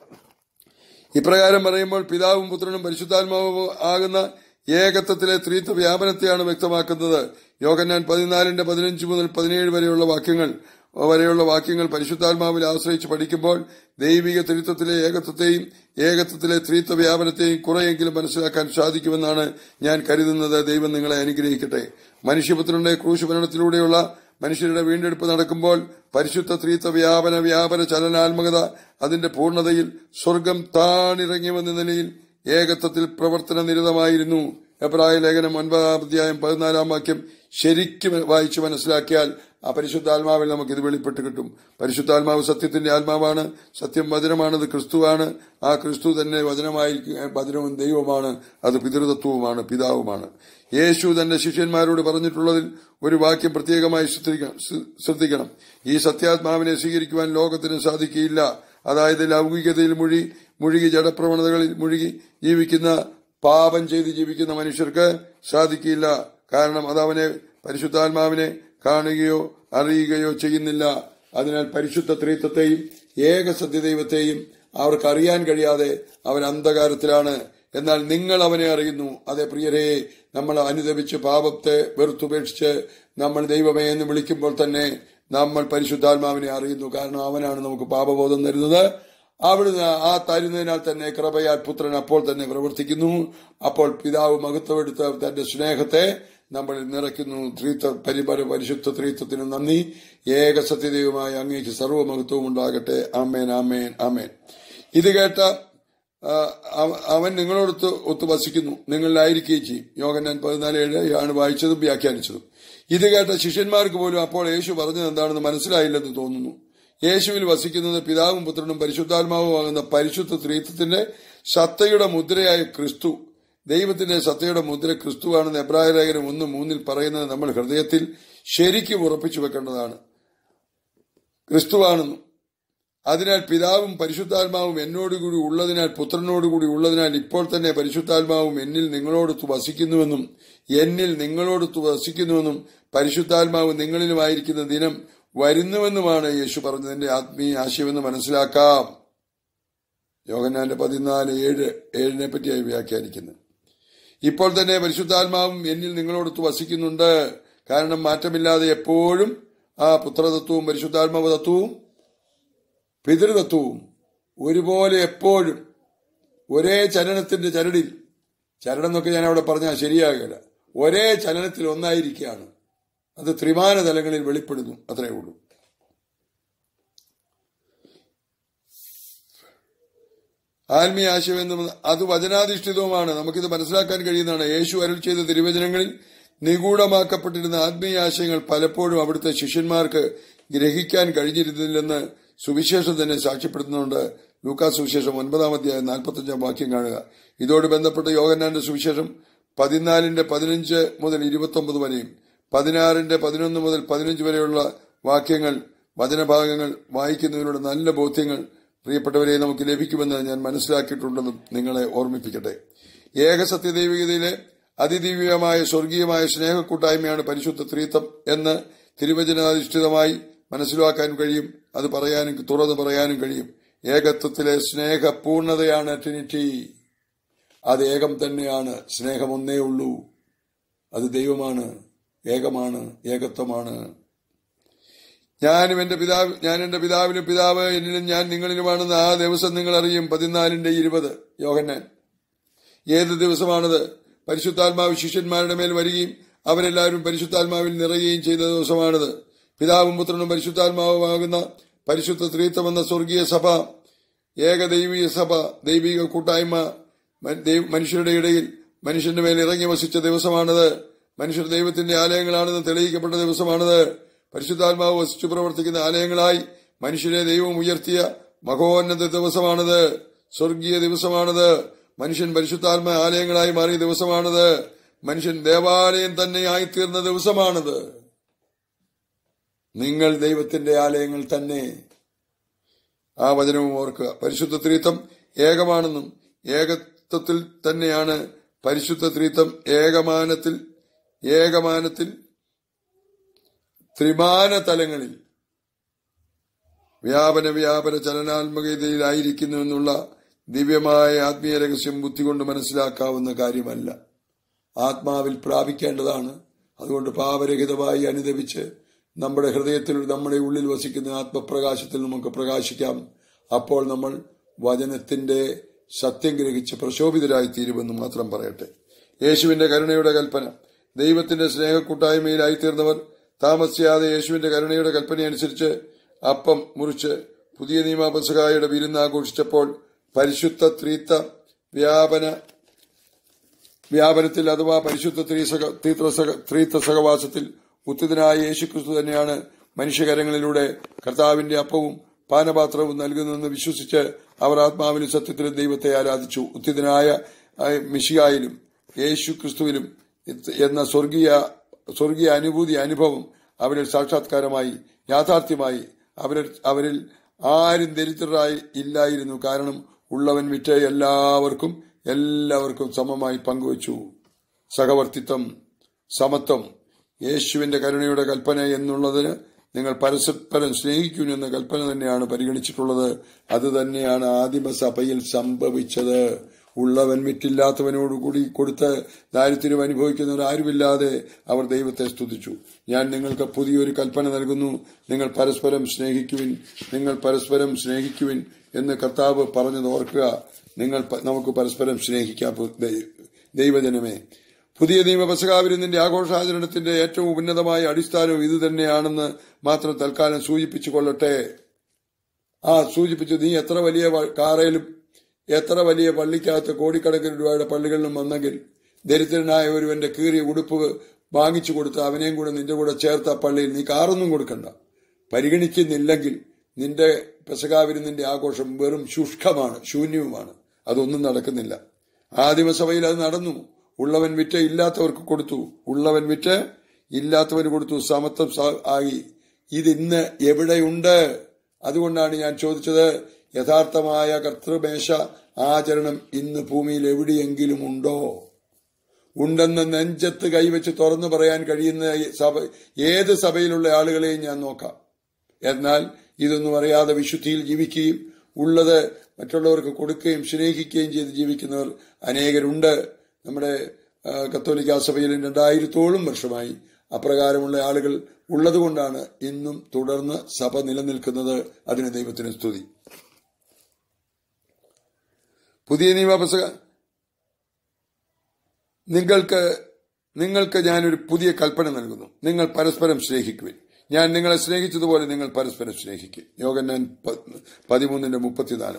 ഇപ്രകാരം പറയുമ്പോൾ പിതാവും പുത്രനും പരിശുദ്ധാത്മാവും ആകുന്ന ഏകത്വത്തിലെ ത്രിത്വ വ്യാപനത്തെയാണ് വ്യക്തമാക്കുന്നത് യോഗന്നാൻ പതിനാലിന്റെ പതിനഞ്ച് മുതൽ പതിനേഴ് വരെയുള്ള വാക്യങ്ങൾ വരെയുള്ള വാക്യങ്ങൾ പരിശുദ്ധാത്മാവിൽ ആശ്രയിച്ച് പഠിക്കുമ്പോൾ ദൈവിക ത്രിത്വത്തിലെ ഏകത്വത്തെയും ഏകത്വത്തിലെ ത്രിത്വ വ്യാപനത്തെയും കുറെയെങ്കിലും മനസ്സിലാക്കാൻ സാധിക്കുമെന്നാണ് ഞാൻ കരുതുന്നത് ദൈവം നിങ്ങളെ അനുഗ്രഹിക്കട്ടെ മനുഷ്യപുത്രന്റെ ക്രൂശുഭരണത്തിലൂടെയുള്ള മനുഷ്യരുടെ വീണ്ടെടുപ്പ് നടക്കുമ്പോൾ പരിശുദ്ധ ത്രീത്വ വ്യാപന വ്യാപന ചലനാത്മകത അതിന്റെ പൂർണ്ണതയിൽ സ്വർഗം താണിറങ്ങി വന്ന നിലയിൽ ഏകത്വത്തിൽ പ്രവർത്തന നിരതമായിരുന്നു എബ്രായ ലേഖനം ഒൻപതാം അധ്യായം പതിനാലാം വാക്യം ശരിക്കും വായിച്ചു മനസ്സിലാക്കിയാൽ ആ പരിശുദ്ധാത്മാവിൽ നമുക്ക് ഇത് വെളിപ്പെട്ട് കിട്ടും പരിശുദ്ധാത്മാവ് സത്യത്തിന്റെ ആത്മാവാണ് സത്യം വചനമാണത് ക്രിസ്തുവാണ് ആ ക്രിസ്തു തന്നെ വചനമായി വചനവും ദൈവമാണ് അത് പിതൃതത്വവുമാണ് പിതാവുമാണ് യേശു തന്റെ ശിഷ്യന്മാരോട് പറഞ്ഞിട്ടുള്ളതിൽ ഒരു വാക്യം പ്രത്യേകമായി ശ്രദ്ധിക്കണം ഈ സത്യാത്മാവിനെ സ്വീകരിക്കുവാൻ ലോകത്തിന് സാധിക്കുകയില്ല അതായത് ലൗകികതയിൽ മുഴി മുഴുകി ജഡപ്രവണതകളിൽ മുഴുകി ജീവിക്കുന്ന പാപം ചെയ്ത് ജീവിക്കുന്ന മനുഷ്യർക്ക് സാധിക്കില്ല കാരണം അത് അവനെ പരിശുദ്ധാത്മാവിനെ കാണുകയോ അറിയുകയോ ചെയ്യുന്നില്ല അതിനാൽ പരിശുദ്ധ ത്രീത്വത്തെയും ഏക സത്യദൈവത്തെയും അവർക്ക് അറിയാൻ കഴിയാതെ അവൻ അന്ധകാരത്തിലാണ് എന്നാൽ നിങ്ങൾ അവനെ അറിയുന്നു അതെ പ്രിയരെ നമ്മൾ അനുദപിച്ച് പാപത്തെ വെറുത്തുപേക്ഷിച്ച് നമ്മൾ ദൈവമേ എന്ന് വിളിക്കുമ്പോൾ തന്നെ നമ്മൾ പരിശുദ്ധാത്മാവിനെ അറിയുന്നു കാരണം അവനാണ് നമുക്ക് പാപബോധം തരുന്നത് അവിടുന്ന് ആ തരുന്നതിനാൽ തന്നെ കൃപയാൽ പുത്രൻ അപ്പോൾ തന്നെ പ്രവർത്തിക്കുന്നു അപ്പോൾ പിതാവ് മഹത്വമെടുത്ത തന്റെ സ്നേഹത്തെ നമ്മൾ നിറയ്ക്കുന്നു ത്രീത്വ പരിപര പരിശുദ്ധ ത്രീത്വത്തിന് നന്ദി ഏക സത്യദൈവമായ അങ്ങേക്ക് സർവ്വമഹത്വവും ഉണ്ടാകട്ടെ ആമേൻ ആമേൻ ആമേൻ ഇത് കേട്ട അവൻ നിങ്ങളോടൊത്ത് ഒത്ത് വസിക്കുന്നു നിങ്ങളിലായിരിക്കുകയും ചെയ്യും യോഗൻ പതിനാല് ഏഴ് ആണ് വായിച്ചതും വ്യാഖ്യാനിച്ചതും ഇത് കേട്ട ശിഷ്യന്മാർക്ക് പോലും അപ്പോൾ യേശു പറഞ്ഞത് എന്താണെന്ന് മനസ്സിലായില്ലെന്ന് തോന്നുന്നു യേശുവിൽ വസിക്കുന്നത് പിതാവും പുത്രനും പരിശുദ്ധാത്മാവുമാകുന്ന പരിശുദ്ധ ത്രീത്വത്തിന്റെ സത്തയുടെ മുദ്രയായ ക്രിസ്തു ദൈവത്തിന്റെ സത്തയുടെ മുദ്ര ക്രിസ്തുവാണെന്ന് എബ്രായ ലേഖനം ഒന്ന് മൂന്നിൽ പറയുന്നത് നമ്മൾ ഹൃദയത്തിൽ ശരിക്കും ഉറപ്പിച്ചു വെക്കേണ്ടതാണ് ക്രിസ്തുവാണെന്നും അതിനാൽ പിതാവും പരിശുദ്ധാത്മാവും എന്നോടുകൂടി ഉള്ളതിനാൽ പുത്രനോടുകൂടി ഉള്ളതിനാൽ ഇപ്പോൾ തന്നെ പരിശുദ്ധാത്മാവും എന്നിൽ നിങ്ങളോടൊത്ത് വസിക്കുന്നുവെന്നും എന്നിൽ നിങ്ങളോടൊത്ത് വസിക്കുന്നുവെന്നും പരിശുദ്ധാത്മാവ് നിങ്ങളിലുമായിരിക്കുന്ന ദിനം വരുന്നുവെന്നുമാണ് യേശു പറഞ്ഞതിന്റെ ആത്മീയ ആശയമെന്ന് മനസ്സിലാക്കാം യോഗനാന്റെ പതിനാല് ഏഴ് ഏഴിനെ പറ്റിയായി വ്യാഖ്യാനിക്കുന്നത് ഇപ്പോൾ തന്നെ പരിശുദ്ധാത്മാവും എന്നിൽ നിങ്ങളോടൊത്ത് വസിക്കുന്നുണ്ട് കാരണം മാറ്റമില്ലാതെ എപ്പോഴും ആ പുത്രതത്വവും പരിശുദ്ധാത്മാവ് തത്വവും പിതൃതത്വവും ഒരുപോലെ എപ്പോഴും ഒരേ ചലനത്തിന്റെ ചരടിൽ ചരട് എന്നൊക്കെ ഞാൻ അവിടെ പറഞ്ഞാൽ ശരിയാകില്ല ഒരേ ചലനത്തിൽ ഒന്നായിരിക്കുകയാണ് അത് ത്രിമാന തലങ്ങളിൽ വെളിപ്പെടുന്നു അത്രേ ഉള്ളൂ ആത്മീയ ആശയം എന്നും അത് വചനാധിഷ്ഠിതവുമാണ് നമുക്കിത് മനസ്സിലാക്കാൻ കഴിയുന്നതാണ് യേശു അരുൾ ചെയ്ത തിരുവചനങ്ങളിൽ നിഗൂഢമാക്കപ്പെട്ടിരുന്ന ആത്മീയ ആശയങ്ങൾ പലപ്പോഴും അവിടുത്തെ ശിഷ്യന്മാർക്ക് ഗ്രഹിക്കാൻ കഴിഞ്ഞിരുന്നില്ലെന്ന് സുവിശേഷം തന്നെ സാക്ഷ്യപ്പെടുത്തുന്നുണ്ട് ലൂക്കാ സുവിശേഷം ഒൻപതാം അധ്യായം നാൽപ്പത്തഞ്ചാം വാക്യം കാണുക ഇതോട് ബന്ധപ്പെട്ട യോഗനാന്റെ സുവിശേഷം പതിനാലിന്റെ പതിനഞ്ച് മുതൽ ഇരുപത്തൊമ്പത് വരെയും പതിനാറിന്റെ പതിനൊന്ന് മുതൽ പതിനഞ്ച് വരെയുള്ള വാക്യങ്ങൾ വചനഭാഗങ്ങൾ വായിക്കുന്നതിലൂടെ നല്ല ബോധ്യങ്ങൾ പ്രിയപ്പെട്ടവരെ നമുക്ക് ലഭിക്കുമെന്ന് ഞാൻ മനസ്സിലാക്കിയിട്ടുണ്ടെന്നും നിങ്ങളെ ഓർമ്മിപ്പിക്കട്ടെ ഏകസത്യദൈവികതയിലെ അതിദിവ്യമായ സ്വർഗീയമായ സ്നേഹക്കൂട്ടായ്മയാണ് പരിശുദ്ധ ത്രീത്വം എന്ന് തിരുവചനാധിഷ്ഠിതമായി മനസ്സിലാക്കാൻ കഴിയും അത് പറയാനും തുറന്നു പറയാനും കഴിയും ഏകത്വത്തിലെ സ്നേഹപൂർണതയാണ് ട്രിനിറ്റി അത് ഏകം തന്നെയാണ് സ്നേഹം ഒന്നേ ഉള്ളൂ അത് ദൈവമാണ് ഏകമാണ് ഏകത്വമാണ് ഞാനും എന്റെ പിതാവ് ഞാൻ എന്റെ പിതാവിനും പിതാവ് എന്നിലും ഞാൻ നിങ്ങളിലുമാണെന്ന് ആ ദിവസം നിങ്ങൾ അറിയും പതിനാലിന്റെ ഇരുപത് യോഹന്നാൻ ഏത് ദിവസമാണത് പരിശുദ്ധാത്മാവ് ശിഷ്യന്മാരുടെ മേൽ വരികയും അവരെല്ലാവരും പരിശുദ്ധാത്മാവിൽ നിറയുകയും ചെയ്ത ദിവസമാണത് പിതാവും പുത്രനും പരിശുദ്ധാത്മാവുമാകുന്ന പരിശുദ്ധ ത്രീത്വം എന്ന സ്വർഗീയ സഭ ഏകദൈവീയ സഭ ദൈവിക കൂട്ടായ്മ മനുഷ്യരുടെ ഇടയിൽ മനുഷ്യന്റെ മേൽ ഇറങ്ങി വസിച്ച ദിവസമാണത് മനുഷ്യർ ദൈവത്തിന്റെ ആലയങ്ങളാണെന്ന് തെളിയിക്കപ്പെട്ട ദിവസമാണത് പരിശുദ്ധാത്മാവ് വസിച്ചു പ്രവർത്തിക്കുന്ന ആലയങ്ങളായി മനുഷ്യരെ ദൈവം ഉയർത്തിയ മഹോന്നത ദിവസമാണത് സ്വർഗീയ ദിവസമാണത് മനുഷ്യൻ പരിശുദ്ധാത്മ ആലയങ്ങളായി മാറിയ ദിവസമാണത് മനുഷ്യൻ ദേവാലയം തന്നെയായി തീർന്ന ദിവസമാണത് നിങ്ങൾ ദൈവത്തിന്റെ ആലയങ്ങൾ തന്നെ ആ വചനവും ഓർക്കുക പരിശുദ്ധ ത്രീത്വം ഏകമാണെന്നും ഏകത്വത്തിൽ തന്നെയാണ് പരിശുദ്ധ ത്രീത്വം ഏകമാനത്തിൽ ഏകമാനത്തിൽ ത്രിമാന തലങ്ങളിൽ വ്യാപന വ്യാപന ചലനാത്മകതയിലായിരിക്കുന്നു എന്നുള്ള ദിവ്യമായ ആത്മീയ രഹസ്യം ബുദ്ധി കൊണ്ട് മനസ്സിലാക്കാവുന്ന കാര്യമല്ല ആത്മാവിൽ പ്രാപിക്കേണ്ടതാണ് അതുകൊണ്ട് പാപരഹിതമായി അനുദപിച്ച് നമ്മുടെ ഹൃദയത്തിൽ നമ്മുടെ ഉള്ളിൽ വസിക്കുന്ന ആത്മപ്രകാശത്തിൽ നമുക്ക് പ്രകാശിക്കാം അപ്പോൾ നമ്മൾ വചനത്തിന്റെ സത്യം ഗ്രഹിച്ച് പ്രശോഭിതരായി തീരുമെന്ന് മാത്രം പറയട്ടെ യേശുവിന്റെ കരുണയുടെ കൽപ്പന ദൈവത്തിന്റെ സ്നേഹക്കൂട്ടായ്മയിലായി തീർന്നവർ താമസിയാതെ യേശുവിന്റെ കരുണയുടെ കൽപ്പനയനുസരിച്ച് അപ്പം മുറിച്ച് പുതിയ നിയമപസകായുടെ വിരുന്ന് ആഘോഷിച്ചപ്പോൾ പരിശുദ്ധ ത്രീത്ത വ്യാപന വ്യാപനത്തിൽ അഥവാ പരിശുദ്ധ ത്രീത്ത സഹവാസത്തിൽ ഉത്തിതനായ യേശുക്രിസ്തു തന്നെയാണ് മനുഷ്യകരങ്ങളിലൂടെ കർത്താവിന്റെ അപ്പവും പാനപാത്രവും നൽകുന്നതെന്ന് വിശ്വസിച്ച് അവർ ആത്മാവിലും സത്യത്തിലും ദൈവത്തെ ആരാധിച്ചു ഉത്തിതനായ മിഷിയായിലും യേശു ക്രിസ്തുവിലും എന്ന സ്വർഗീയ സ്വർഗീയ അനുഭൂതി അനുഭവം അവരിൽ സാക്ഷാത്കാരമായി യാഥാർത്ഥ്യമായി അവരിൽ അവരിൽ ആരും ദരിദ്രരായി ഇല്ലായിരുന്നു കാരണം ഉള്ളവൻ വിറ്റ് എല്ലാവർക്കും എല്ലാവർക്കും സമമായി പങ്കുവച്ചു സഹവർത്തിത്വം സമത്വം യേശുവിന്റെ കരുണയുടെ കൽപ്പന എന്നുള്ളതിന് നിങ്ങൾ പരസ്പരം സ്നേഹിക്കൂ എന്ന കൽപ്പന തന്നെയാണ് പരിഗണിച്ചിട്ടുള്ളത് അത് തന്നെയാണ് ആദിമസഭയിൽ സംഭവിച്ചത് ഉള്ളവൻ വിറ്റില്ലാത്തവനോടുകൂടി കൊടുത്ത് ദാരിദ്ര്യം അനുഭവിക്കുന്നവർ ആരുമില്ലാതെ അവർ ദൈവത്തെ സ്തുതിച്ചു ഞാൻ നിങ്ങൾക്ക് പുതിയൊരു കൽപ്പന നൽകുന്നു നിങ്ങൾ പരസ്പരം സ്നേഹിക്കുവിൻ നിങ്ങൾ പരസ്പരം സ്നേഹിക്കുവിൻ എന്ന് കർത്താവ് പറഞ്ഞത് ഓർക്കുക നിങ്ങൾ നമുക്ക് പരസ്പരം സ്നേഹിക്കാം ദൈവജനമേ പുതിയ നിയമ പസകാവിരുന്നിന്റെ ആഘോഷാചരണത്തിന്റെ ഏറ്റവും ഉന്നതമായ അടിസ്ഥാനവും ഇത് തന്നെയാണെന്ന് മാത്രം തൽക്കാലം സൂചിപ്പിച്ചു കൊള്ളട്ടെ ആ സൂചിപ്പിച്ചു നീ എത്ര വലിയ കാറയിലും എത്ര വലിയ പള്ളിക്കകത്ത് കോടിക്കണക്കിന് രൂപയുടെ പള്ളികളിലും വന്നെങ്കിൽ ദരിദ്രനായ ഒരുവന്റെ കീറിയ ഉടുപ്പ് വാങ്ങിച്ചു കൊടുത്ത് അവനെയും കൂടെ നിന്റെ കൂടെ ചേർത്ത പള്ളിയിൽ നീ കാറൊന്നും കൊടുക്കണ്ട പരിഗണിക്കുന്നില്ലെങ്കിൽ നിന്റെ പെസകാവിരുന്നിന്റെ ആഘോഷം വെറും ശുഷ്കമാണ് ശൂന്യവുമാണ് അതൊന്നും നടക്കുന്നില്ല ആദിമസഭയിൽ അത് നടന്നു ഉള്ളവൻ വിറ്റ് ഇല്ലാത്തവർക്ക് കൊടുത്തു ഉള്ളവൻ വിറ്റ് ഇല്ലാത്തവന് കൊടുത്തു സമത്വം ആയി ഇതിന്ന് എവിടെയുണ്ട് അതുകൊണ്ടാണ് ഞാൻ ചോദിച്ചത് യഥാർത്ഥമായ കർത്തൃമേശ ആചരണം ഇന്ന് ഭൂമിയിൽ എവിടെയെങ്കിലും ഉണ്ടോ ഉണ്ടെന്ന് നെഞ്ചത്ത് കൈവച്ച് തുറന്നു പറയാൻ കഴിയുന്ന സഭ ഏത് സഭയിലുള്ള ആളുകളെയും ഞാൻ നോക്കാം എന്നാൽ ഇതൊന്നും അറിയാതെ വിശുദ്ധിയിൽ ജീവിക്കുകയും ഉള്ളത് മറ്റുള്ളവർക്ക് കൊടുക്കുകയും സ്നേഹിക്കുകയും ചെയ്ത് ജീവിക്കുന്നവർ അനേകരുണ്ട് നമ്മുടെ കത്തോലിക്ക സഭയിൽ രണ്ടായിരത്തോളം വർഷമായി അപ്രകാരമുള്ള ആളുകൾ ഉള്ളതുകൊണ്ടാണ് ഇന്നും തുടർന്ന് സഭ നിലനിൽക്കുന്നത് അതിന് ദൈവത്തിന് സ്തുതി പുതിയ നിയമപുസ്തക നിങ്ങൾക്ക് നിങ്ങൾക്ക് ഞാനൊരു പുതിയ കൽപ്പന നൽകുന്നു നിങ്ങൾ പരസ്പരം സ്നേഹിക്കുവിൻ ഞാൻ നിങ്ങളെ സ്നേഹിച്ചതുപോലെ നിങ്ങൾ പരസ്പരം സ്നേഹിക്കും യോഗൻ ഞാൻ പതിമൂന്നിന്റെ മുപ്പത്തിനാല്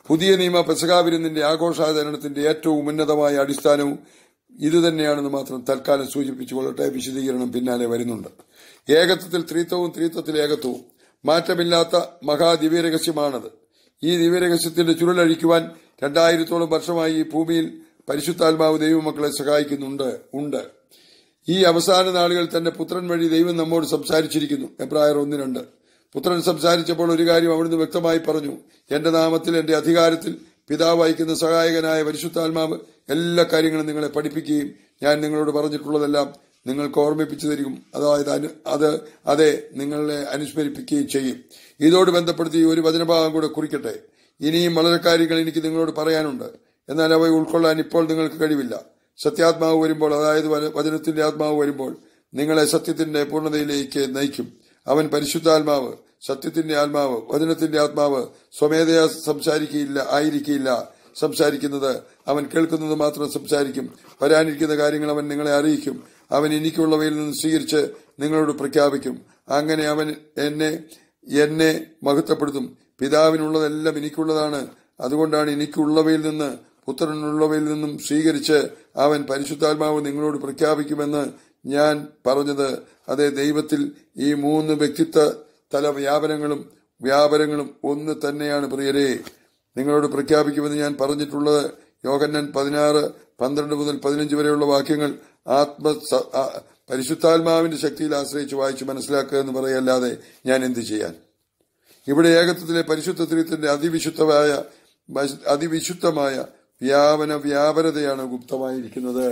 പുതിയ നിയമ പെസകാവിരുന്നിന്റെ ആഘോഷാചരണത്തിന്റെ ഏറ്റവും ഉന്നതമായ അടിസ്ഥാനവും ഇതുതന്നെയാണെന്ന് മാത്രം തൽക്കാലം സൂചിപ്പിച്ചുകൊള്ളട്ടെ വിശദീകരണം പിന്നാലെ വരുന്നുണ്ട് ഏകത്വത്തിൽ ത്രീത്വവും ത്രീത്വത്തിൽ ഏകത്വവും മാറ്റമില്ലാത്ത മഹാദിവ്യരഹസ്യമാണത് ഈ ദിവ്യരഹസ്യത്തിന്റെ ചുരുളഴിക്കുവാൻ രണ്ടായിരത്തോളം വർഷമായി ഈ ഭൂമിയിൽ പരിശുദ്ധാത്മാവ് ദൈവമക്കളെ സഹായിക്കുന്നുണ്ട് ഉണ്ട് ഈ അവസാന നാളുകൾ തന്റെ പുത്രൻ വഴി ദൈവം നമ്മോട് സംസാരിച്ചിരിക്കുന്നു എബ്രായർ ഒന്ന് രണ്ട് പുത്രൻ സംസാരിച്ചപ്പോൾ ഒരു കാര്യം അവിടുന്ന് വ്യക്തമായി പറഞ്ഞു എന്റെ നാമത്തിൽ എന്റെ അധികാരത്തിൽ പിതാവ് അയക്കുന്ന സഹായകനായ പരിശുദ്ധാത്മാവ് എല്ലാ കാര്യങ്ങളും നിങ്ങളെ പഠിപ്പിക്കുകയും ഞാൻ നിങ്ങളോട് പറഞ്ഞിട്ടുള്ളതെല്ലാം നിങ്ങൾക്ക് ഓർമ്മിപ്പിച്ചു തരികയും അതായത് അനു- അത് അതെ നിങ്ങളെ അനുസ്മരിപ്പിക്കുകയും ചെയ്യും ഇതോട് ബന്ധപ്പെടുത്തി ഒരു വചനഭാഗം കൂടെ കുറിക്കട്ടെ ഇനിയും വളരെ കാര്യങ്ങൾ എനിക്ക് നിങ്ങളോട് പറയാനുണ്ട് എന്നാൽ അവ ഉൾക്കൊള്ളാൻ ഇപ്പോൾ നിങ്ങൾക്ക് കഴിവില്ല സത്യാത്മാവ് വരുമ്പോൾ അതായത് വച- വചനത്തിന്റെ ആത്മാവ് വരുമ്പോൾ നിങ്ങളെ സത്യത്തിന്റെ പൂർണ്ണതയിലേക്ക് നയിക്കും അവൻ പരിശുദ്ധാത്മാവ് സത്യത്തിന്റെ ആത്മാവ് വചനത്തിന്റെ ആത്മാവ് സ്വമേധയാ സംസാരിക്കുകയില്ല ആയിരിക്കില്ല സംസാരിക്കുന്നത് അവൻ കേൾക്കുന്നത് മാത്രം സംസാരിക്കും വരാനിരിക്കുന്ന കാര്യങ്ങൾ അവൻ നിങ്ങളെ അറിയിക്കും അവൻ എനിക്കുള്ളവയിൽ നിന്ന് സ്വീകരിച്ച് നിങ്ങളോട് പ്രഖ്യാപിക്കും അങ്ങനെ അവൻ എന്നെ എന്നെ മഹത്വപ്പെടുത്തും പിതാവിനുള്ളതെല്ലാം എനിക്കുള്ളതാണ് അതുകൊണ്ടാണ് എനിക്കുള്ളവയിൽ നിന്ന് പുത്രനുള്ളവയിൽ നിന്നും സ്വീകരിച്ച് അവൻ പരിശുദ്ധാത്മാവ് നിങ്ങളോട് പ്രഖ്യാപിക്കുമെന്ന് ഞാൻ പറഞ്ഞത് അതെ ദൈവത്തിൽ ഈ മൂന്ന് വ്യക്തിത്വ തല വ്യാപനങ്ങളും വ്യാപനങ്ങളും ഒന്ന് തന്നെയാണ് പ്രിയരെ നിങ്ങളോട് പ്രഖ്യാപിക്കുമെന്ന് ഞാൻ പറഞ്ഞിട്ടുള്ളത് യോഗന്നൻ പതിനാറ് പന്ത്രണ്ട് മുതൽ പതിനഞ്ച് വരെയുള്ള വാക്യങ്ങൾ ആത്മ സ- ആ, പരിശുദ്ധാത്മാവിന്റെ ശക്തിയിൽ ആശ്രയിച്ച് വായിച്ച് മനസ്സിലാക്കുക എന്ന് പറയല്ലാതെ ഞാൻ എന്ത് ചെയ്യാൻ ഇവിടെ ഏകത്വത്തിലെ പരിശുദ്ധ ത്രിത്വത്തിന്റെ അതിവിശുദ്ധമായ അതിവിശുദ്ധമായ വ്യാപന വ്യാപനതയാണ് ഗുപ്തമായിരിക്കുന്നത്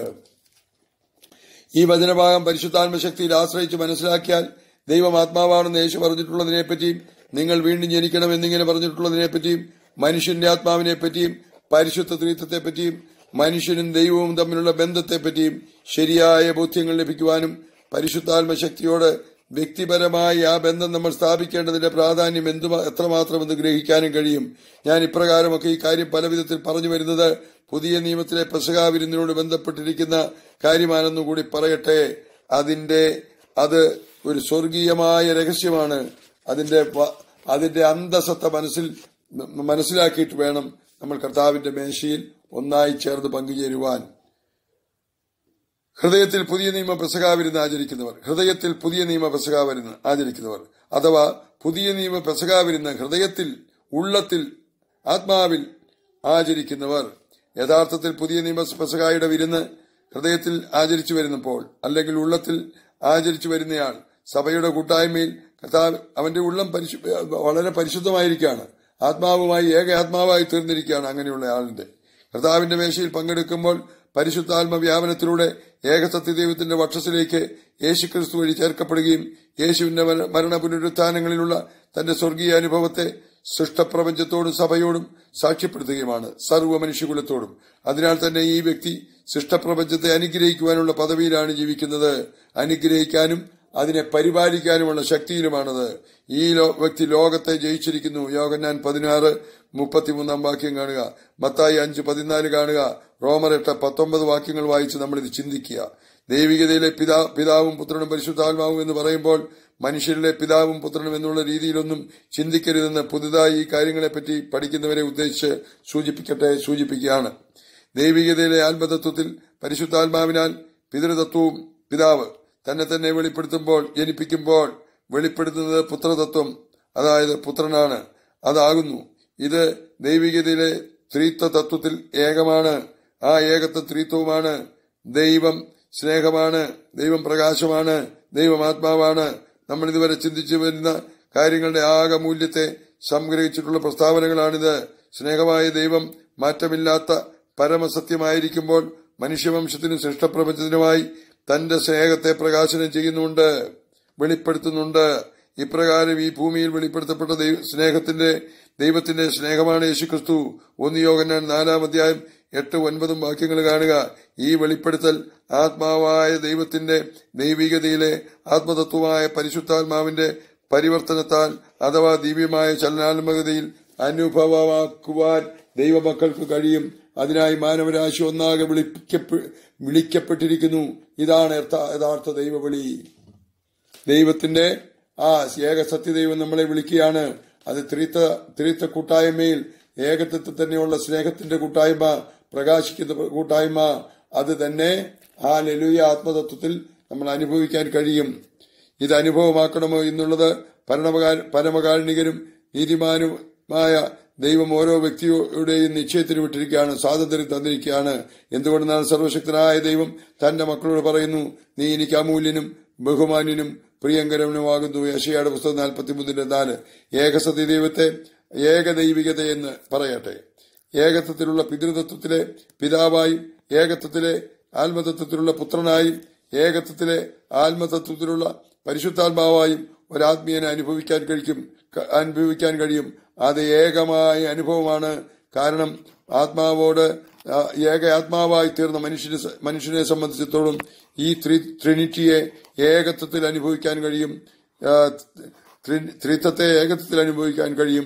ഈ വചനഭാഗം പരിശുദ്ധാത്മ ശക്തിയിൽ ആശ്രയിച്ച് മനസ്സിലാക്കിയാൽ ദൈവം ആത്മാവാണെന്ന് യേശു പറഞ്ഞിട്ടുള്ളതിനെ പറ്റിയും നിങ്ങൾ വീണ്ടും ജനിക്കണം എന്നിങ്ങനെ പറഞ്ഞിട്ടുള്ളതിനെ പറ്റിയും മനുഷ്യന്റെ ആത്മാവിനെ പറ്റിയും പരിശുദ്ധ ത്രിത്വത്തെ പറ്റിയും മനുഷ്യനും ദൈവവും തമ്മിലുള്ള ബന്ധത്തെ പറ്റിയും ശരിയായ ബോധ്യങ്ങൾ ലഭിക്കുവാനും പരിശുദ്ധാത്മ ശക്തിയോട് വ്യക്തിപരമായി ആ ബന്ധം നമ്മൾ സ്ഥാപിക്കേണ്ടതിന്റെ പ്രാധാന്യം എന്തു എത്രമാത്രമെന്ന് ഗ്രഹിക്കാനും കഴിയും ഞാൻ ഇപ്രകാരമൊക്കെ ഈ കാര്യം പല വിധത്തിൽ പറഞ്ഞു വരുന്നത് പുതിയ നിയമത്തിലെ പെസകാവിരുന്നിനോട് ബന്ധപ്പെട്ടിരിക്കുന്ന കാര്യമാണെന്നു കൂടി പറയട്ടെ അതിന്റെ അത് ഒരു സ്വർഗീയമായ രഹസ്യമാണ് അതിന്റെ വ- അതിന്റെ അന്തസത്ത മനസ്സിൽ മനസ്സിലാക്കിയിട്ട് വേണം നമ്മൾ കർത്താവിന്റെ മേശയിൽ ഒന്നായി ചേർന്ന് പങ്കുചേരുവാൻ ഹൃദയത്തിൽ പുതിയ നിയമ പെസകാവിരുന്ന് ആചരിക്കുന്നവർ ഹൃദയത്തിൽ പുതിയ നിയമ പെസകാവിരുന്ന് ആചരിക്കുന്നവർ അഥവാ പുതിയ നിയമ പെസകാവിരുന്ന് ഹൃദയത്തിൽ ഉള്ളത്തിൽ ആത്മാവിൽ ആചരിക്കുന്നവർ യഥാർത്ഥത്തിൽ പുതിയ നിയമ പെസകായുടെ വിരുന്ന് ഹൃദയത്തിൽ ആചരിച്ചു വരുന്നപ്പോൾ അല്ലെങ്കിൽ ഉള്ളത്തിൽ ആചരിച്ചു വരുന്നയാൾ സഭയുടെ കൂട്ടായ്മയിൽ കർത്താവ് അവന്റെ ഉള്ളം പരിശു വളരെ പരിശുദ്ധമായിരിക്കുകയാണ് ആത്മാവുമായി ഏക ആത്മാവായി തീർന്നിരിക്കുകയാണ് അങ്ങനെയുള്ള ആളിന്റെ കർത്താവിന്റെ മേശയിൽ പങ്കെടുക്കുമ്പോൾ പരിശുദ്ധാത്മ വ്യാപനത്തിലൂടെ ഏകസത്യ ദൈവത്തിന്റെ വക്ഷസിലേക്ക് യേശുക്രിസ്തു വഴി ചേർക്കപ്പെടുകയും യേശുവിന്റെ മര- മരണ പുനരുത്ഥാനങ്ങളിലുള്ള തന്റെ സ്വർഗീയ അനുഭവത്തെ സൃഷ്ടപ്രപഞ്ചത്തോടും സഭയോടും സാക്ഷ്യപ്പെടുത്തുകയുമാണ് സർവ്വ മനുഷ്യകുലത്തോടും അതിനാൽ തന്നെ ഈ വ്യക്തി സൃഷ്ടപ്രപഞ്ചത്തെ അനുഗ്രഹിക്കുവാനുള്ള പദവിയിലാണ് ജീവിക്കുന്നത് അനുഗ്രഹിക്കാനും അതിനെ പരിപാലിക്കാനുമുള്ള ശക്തിയിലുമാണത് ഈ ലോ- വ്യക്തി ലോകത്തെ ജയിച്ചിരിക്കുന്നു യോഗന്നാൻ പതിനാറ് മുപ്പത്തിമൂന്നാം വാക്യം കാണുക മത്തായി അഞ്ച് പതിനാല് കാണുക റോമർ എട്ട് പത്തൊമ്പത് വാക്യങ്ങൾ വായിച്ച് നമ്മൾ ഇത് ചിന്തിക്കുക ദൈവികതയിലെ പിതാ പിതാവും പുത്രനും പരിശുദ്ധാത്മാവും എന്ന് പറയുമ്പോൾ മനുഷ്യരിലെ പിതാവും പുത്രനും എന്നുള്ള രീതിയിലൊന്നും ചിന്തിക്കരുതെന്ന് പുതുതായി ഈ കാര്യങ്ങളെപ്പറ്റി പഠിക്കുന്നവരെ ഉദ്ദേശിച്ച് സൂചിപ്പിക്കട്ടെ സൂചിപ്പിക്കുകയാണ് ദൈവികതയിലെ ആത്മതത്വത്തിൽ പരിശുദ്ധാത്മാവിനാൽ പിതൃതത്വവും പിതാവ് തന്നെ തന്നെ വെളിപ്പെടുത്തുമ്പോൾ ജനിപ്പിക്കുമ്പോൾ വെളിപ്പെടുത്തുന്നത് പുത്രതത്വം അതായത് പുത്രനാണ് അതാകുന്നു ഇത് ദൈവികതയിലെ ത്രിത്വ തത്വത്തിൽ ഏകമാണ് ആ ഏകത്വ ത്രിത്വമാണ് ദൈവം സ്നേഹമാണ് ദൈവം പ്രകാശമാണ് ദൈവം ആത്മാവാണ് നമ്മൾ ഇതുവരെ ചിന്തിച്ചു വരുന്ന കാര്യങ്ങളുടെ ആകെ മൂല്യത്തെ സംഗ്രഹിച്ചിട്ടുള്ള പ്രസ്താവനകളാണിത് സ്നേഹമായ ദൈവം മാറ്റമില്ലാത്ത പരമസത്യമായിരിക്കുമ്പോൾ മനുഷ്യവംശത്തിനും സൃഷ്ടപ്രപഞ്ചത്തിനുമായി തന്റെ സ്നേഹത്തെ പ്രകാശനം ചെയ്യുന്നുണ്ട് വെളിപ്പെടുത്തുന്നുണ്ട് ഇപ്രകാരം ഈ ഭൂമിയിൽ വെളിപ്പെടുത്തപ്പെട്ട ദൈവ- സ്നേഹത്തിന്റെ ദൈവത്തിന്റെ സ്നേഹമാണ് യേശുക്രിസ്തു ഒന്ന് യോഗനാൻ നാലാം അധ്യായം എട്ട് ഒൻപതും വാക്യങ്ങൾ കാണുക ഈ വെളിപ്പെടുത്തൽ ആത്മാവായ ദൈവത്തിന്റെ ദൈവികതയിലെ ആത്മതത്വമായ പരിശുദ്ധാത്മാവിന്റെ പരിവർത്തനത്താൽ അഥവാ ദിവ്യമായ ചലനാത്മകതയിൽ അനുഭവമാക്കുവാൻ ദൈവമക്കൾക്ക് കഴിയും അതിനായി മാനവരാശി ഒന്നാകെ വിളിക്കപ്പെ- വിളിക്കപ്പെട്ടിരിക്കുന്നു ഇതാണ് യഥാ- യഥാർത്ഥ ദൈവവിളി ദൈവത്തിന്റെ ആ ഏക സത്യദൈവം നമ്മളെ വിളിക്കുകയാണ് അത് ത്രിത്ത ത്രിത്ത കൂട്ടായ്മയിൽ ഏകത്വത്തിൽ തന്നെയുള്ള സ്നേഹത്തിന്റെ കൂട്ടായ്മ പ്രകാശിക്കുന്ന കൂട്ടായ്മ അത് തന്നെ ആ ലലുയ ആത്മതത്വത്തിൽ നമ്മൾ അനുഭവിക്കാൻ കഴിയും ഇത് അനുഭവമാക്കണമോ എന്നുള്ളത് പരമകാ പരമകാരുണികരും നീതിമാനുമായ ദൈവം ഓരോ വ്യക്തിയുടെയും നിശ്ചയത്തിന് വിട്ടിരിക്കുകയാണ് സ്വാതന്ത്ര്യം തന്നിരിക്കുകയാണ് എന്തുകൊണ്ടെന്നാൽ സർവശക്തനായ ദൈവം തന്റെ മക്കളോട് പറയുന്നു നീ എനിക്ക് അമൂല്യനും ബഹുമാന്യനും പ്രിയങ്കരനുമാകുന്നു യശയുടെ പുസ്തകം നാൽപ്പത്തി മൂന്നിന്റെ നാല് ഏകസത്യ ദൈവത്തെ ഏകദൈവികത എന്ന് പറയട്ടെ ഏകത്വത്തിലുള്ള പിതൃതത്വത്തിലെ പിതാവായും ഏകത്വത്തിലെ ആത്മതത്വത്തിലുള്ള പുത്രനായും ഏകത്വത്തിലെ ആത്മതത്വത്തിലുള്ള പരിശുദ്ധാത്മാവായും ഒരാത്മീയനെ അനുഭവിക്കാൻ കഴിക്കും ക- അനുഭവിക്കാൻ കഴിയും അത് ഏകമായ അനുഭവമാണ് കാരണം ആത്മാവോട് ആ, ഏക ആത്മാവായി തീർന്ന മനുഷ്യനെ സ- മനുഷ്യനെ സംബന്ധിച്ചിടത്തോളം ഈ ത്രി- ട്രിനിറ്റിയെ ഏകത്വത്തിൽ അനുഭവിക്കാൻ കഴിയും ആ, ത്രി- ത്രിത്വത്തെ ഏകത്വത്തിൽ അനുഭവിക്കാൻ കഴിയും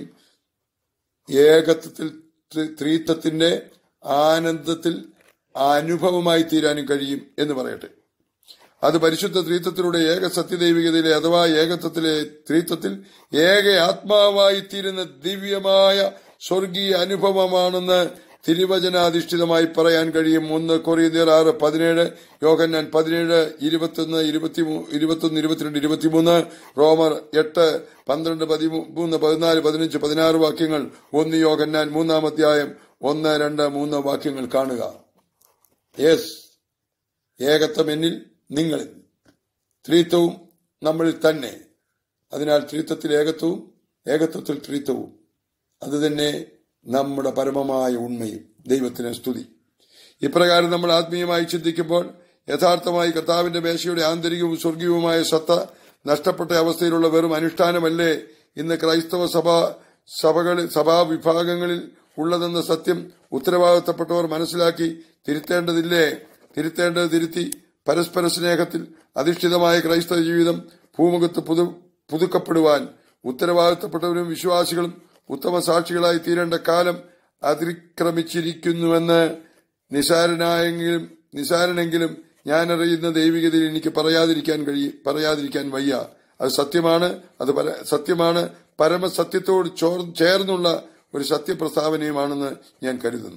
ഏകത്വത്തിൽ ത്രി- ത്രിത്വത്തിന്റെ ആനന്ദത്തിൽ അനുഭവമായി തീരാനും കഴിയും എന്ന് പറയട്ടെ അത് പരിശുദ്ധ ത്രിത്വത്തിലൂടെ ഏക സത്യദൈവികതയിലെ അഥവാ ഏകത്വത്തിലെ ത്രിത്വത്തിൽ ഏക ആത്മാവായി തീരുന്ന ദിവ്യമായ സ്വർഗീയ അനുഭവമാണെന്ന് തിരുവചനാധിഷ്ഠിതമായി പറയാൻ കഴിയും ഒന്ന് കൊറിയർ ആറ് പതിനേഴ് യോഹന്നാൻ പതിനേഴ് ഇരുപത്തൊന്ന് ഇരുപത്തിമൂ ഇരുപത്തൊന്ന് ഇരുപത്തിരണ്ട് ഇരുപത്തിമൂന്ന് റോമർ എട്ട് പന്ത്രണ്ട് പതിമൂന്ന് പതിനാല് പതിനഞ്ച് പതിനാറ് വാക്യങ്ങൾ ഒന്ന് യോഹന്നാൻ മൂന്നാം അധ്യായം ഒന്ന് രണ്ട് മൂന്ന് വാക്യങ്ങൾ കാണുക യെസ് ഏകത്വം എന്നിൽ നിങ്ങളിൽ ത്രിത്വവും നമ്മളിൽ തന്നെ അതിനാൽ ത്രിത്വത്തിൽ ഏകത്വവും ഏകത്വത്തിൽ ത്രിത്വവും അത് തന്നെ നമ്മുടെ പരമമായ ഉണ്മയും ദൈവത്തിന് സ്തുതി ഇപ്രകാരം നമ്മൾ ആത്മീയമായി ചിന്തിക്കുമ്പോൾ യഥാർത്ഥമായി കർത്താവിന്റെ മേശയുടെ ആന്തരികവും സ്വർഗീയവുമായ സത്ത നഷ്ടപ്പെട്ട അവസ്ഥയിലുള്ള വെറും അനുഷ്ഠാനമല്ലേ ഇന്ന് ക്രൈസ്തവ സഭ സഭകളിൽ സഭാവിഭാഗങ്ങളിൽ ഉള്ളതെന്ന സത്യം ഉത്തരവാദിത്തപ്പെട്ടവർ മനസ്സിലാക്കി തിരുത്തേണ്ടതില്ലേ തിരുത്തേണ്ടത് തിരുത്തി പരസ്പര സ്നേഹത്തിൽ അധിഷ്ഠിതമായ ക്രൈസ്തവ ജീവിതം ഭൂമുഖത്ത് പുതു പുതുക്കപ്പെടുവാൻ ഉത്തരവാദിത്തപ്പെട്ടവരും വിശ്വാസികളും ഉത്തമ സാക്ഷികളായി തീരേണ്ട കാലം അതിക്രമിച്ചിരിക്കുന്നുവെന്ന് നിസാരനായെങ്കിലും നിസാരനെങ്കിലും ഞാൻ അറിയുന്ന ദൈവികതയിൽ എനിക്ക് പറയാതിരിക്കാൻ കഴിയും പറയാതിരിക്കാൻ വയ്യ അത് സത്യമാണ് അത് പര- സത്യമാണ് പരമസത്യത്തോട് ചോർ- ചേർന്നുള്ള ഒരു സത്യപ്രസ്താവനയുമാണെന്ന് ഞാൻ കരുതുന്നു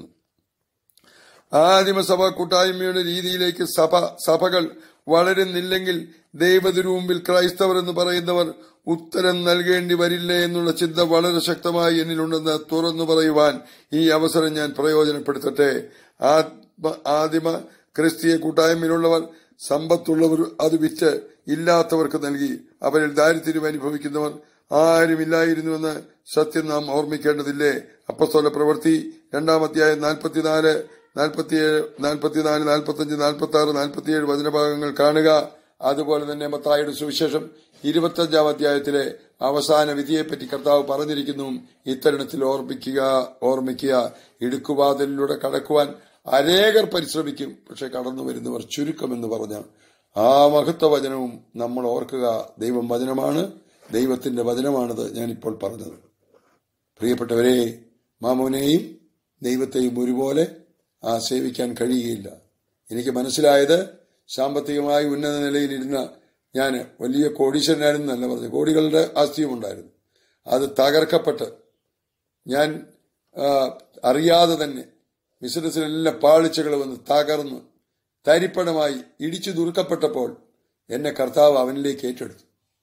ആദിമസഭ കൂട്ടായ്മയുടെ രീതിയിലേക്ക് സഭ സഭകൾ വളരുന്നില്ലെങ്കിൽ ദൈവത്തിനു മുമ്പിൽ ക്രൈസ്തവർ എന്ന് പറയുന്നവർ ഉത്തരം നൽകേണ്ടി വരില്ലേ എന്നുള്ള ചിന്ത വളരെ ശക്തമായി എന്നിലുണ്ടെന്ന് തുറന്നു പറയുവാൻ ഈ അവസരം ഞാൻ പ്രയോജനപ്പെടുത്തട്ടെ ആത്മ ആദിമ ക്രിസ്തീയ കൂട്ടായ്മയിലുള്ളവർ സമ്പത്തുള്ളവർ അത് വിറ്റ് ഇല്ലാത്തവർക്ക് നൽകി അവരിൽ ദാരിദ്ര്യം അനുഭവിക്കുന്നവർ ആരുമില്ലായിരുന്നുവെന്ന് സത്യം നാം ഓർമ്മിക്കേണ്ടതില്ലേ അപ്പസ്തോല പ്രവൃത്തി രണ്ടാം അധ്യായം നാൽപ്പത്തിനാല് നാൽപ്പത്തിയേഴ് നാൽപ്പത്തിനാല് നാൽപ്പത്തഞ്ച് നാൽപ്പത്തി ആറ് നാൽപ്പത്തിയേഴ് വചനഭാഗങ്ങൾ കാണുക അതുപോലെ തന്നെ മത്തായുടെ സുവിശേഷം ഇരുപത്തഞ്ചാം അധ്യായത്തിലെ അവസാന വിധിയെപ്പറ്റി കർത്താവ് പറഞ്ഞിരിക്കുന്നു ഇത്തരുണത്തിൽ ഓർമ്മിക്കുക ഓർമ്മിക്കുക ഇടുക്കുവാതിലൂടെ കടക്കുവാൻ അനേകർ പരിശ്രമിക്കും പക്ഷെ കടന്നു വരുന്നവർ ചുരുക്കമെന്ന് പറഞ്ഞ ആ മഹത്വ വചനവും നമ്മൾ ഓർക്കുക ദൈവം വചനമാണ് ദൈവത്തിന്റെ വചനമാണത് ഞാനിപ്പോൾ പറഞ്ഞത് പ്രിയപ്പെട്ടവരെ മാമോനെയും ദൈവത്തെയും ഒരുപോലെ ആ സേവിക്കാൻ കഴിയുകയില്ല എനിക്ക് മനസ്സിലായത് സാമ്പത്തികമായി ഉന്നത നിലയിലിരുന്ന ഞാൻ വലിയ കോടീശ്വരനായിരുന്നല്ല പറഞ്ഞു കോടികളുടെ ആസ്തിയും ഉണ്ടായിരുന്നു അത് തകർക്കപ്പെട്ട് ഞാൻ ആ, അറിയാതെ തന്നെ ബിസിനസ്സിലെല്ലാം പാളിച്ചകൾ വന്ന് തകർന്ന് തരിപ്പണമായി ഇടിച്ചു നുറുക്കപ്പെട്ടപ്പോൾ എന്നെ കർത്താവ് അവനിലേക്ക് ഏറ്റെടുത്തു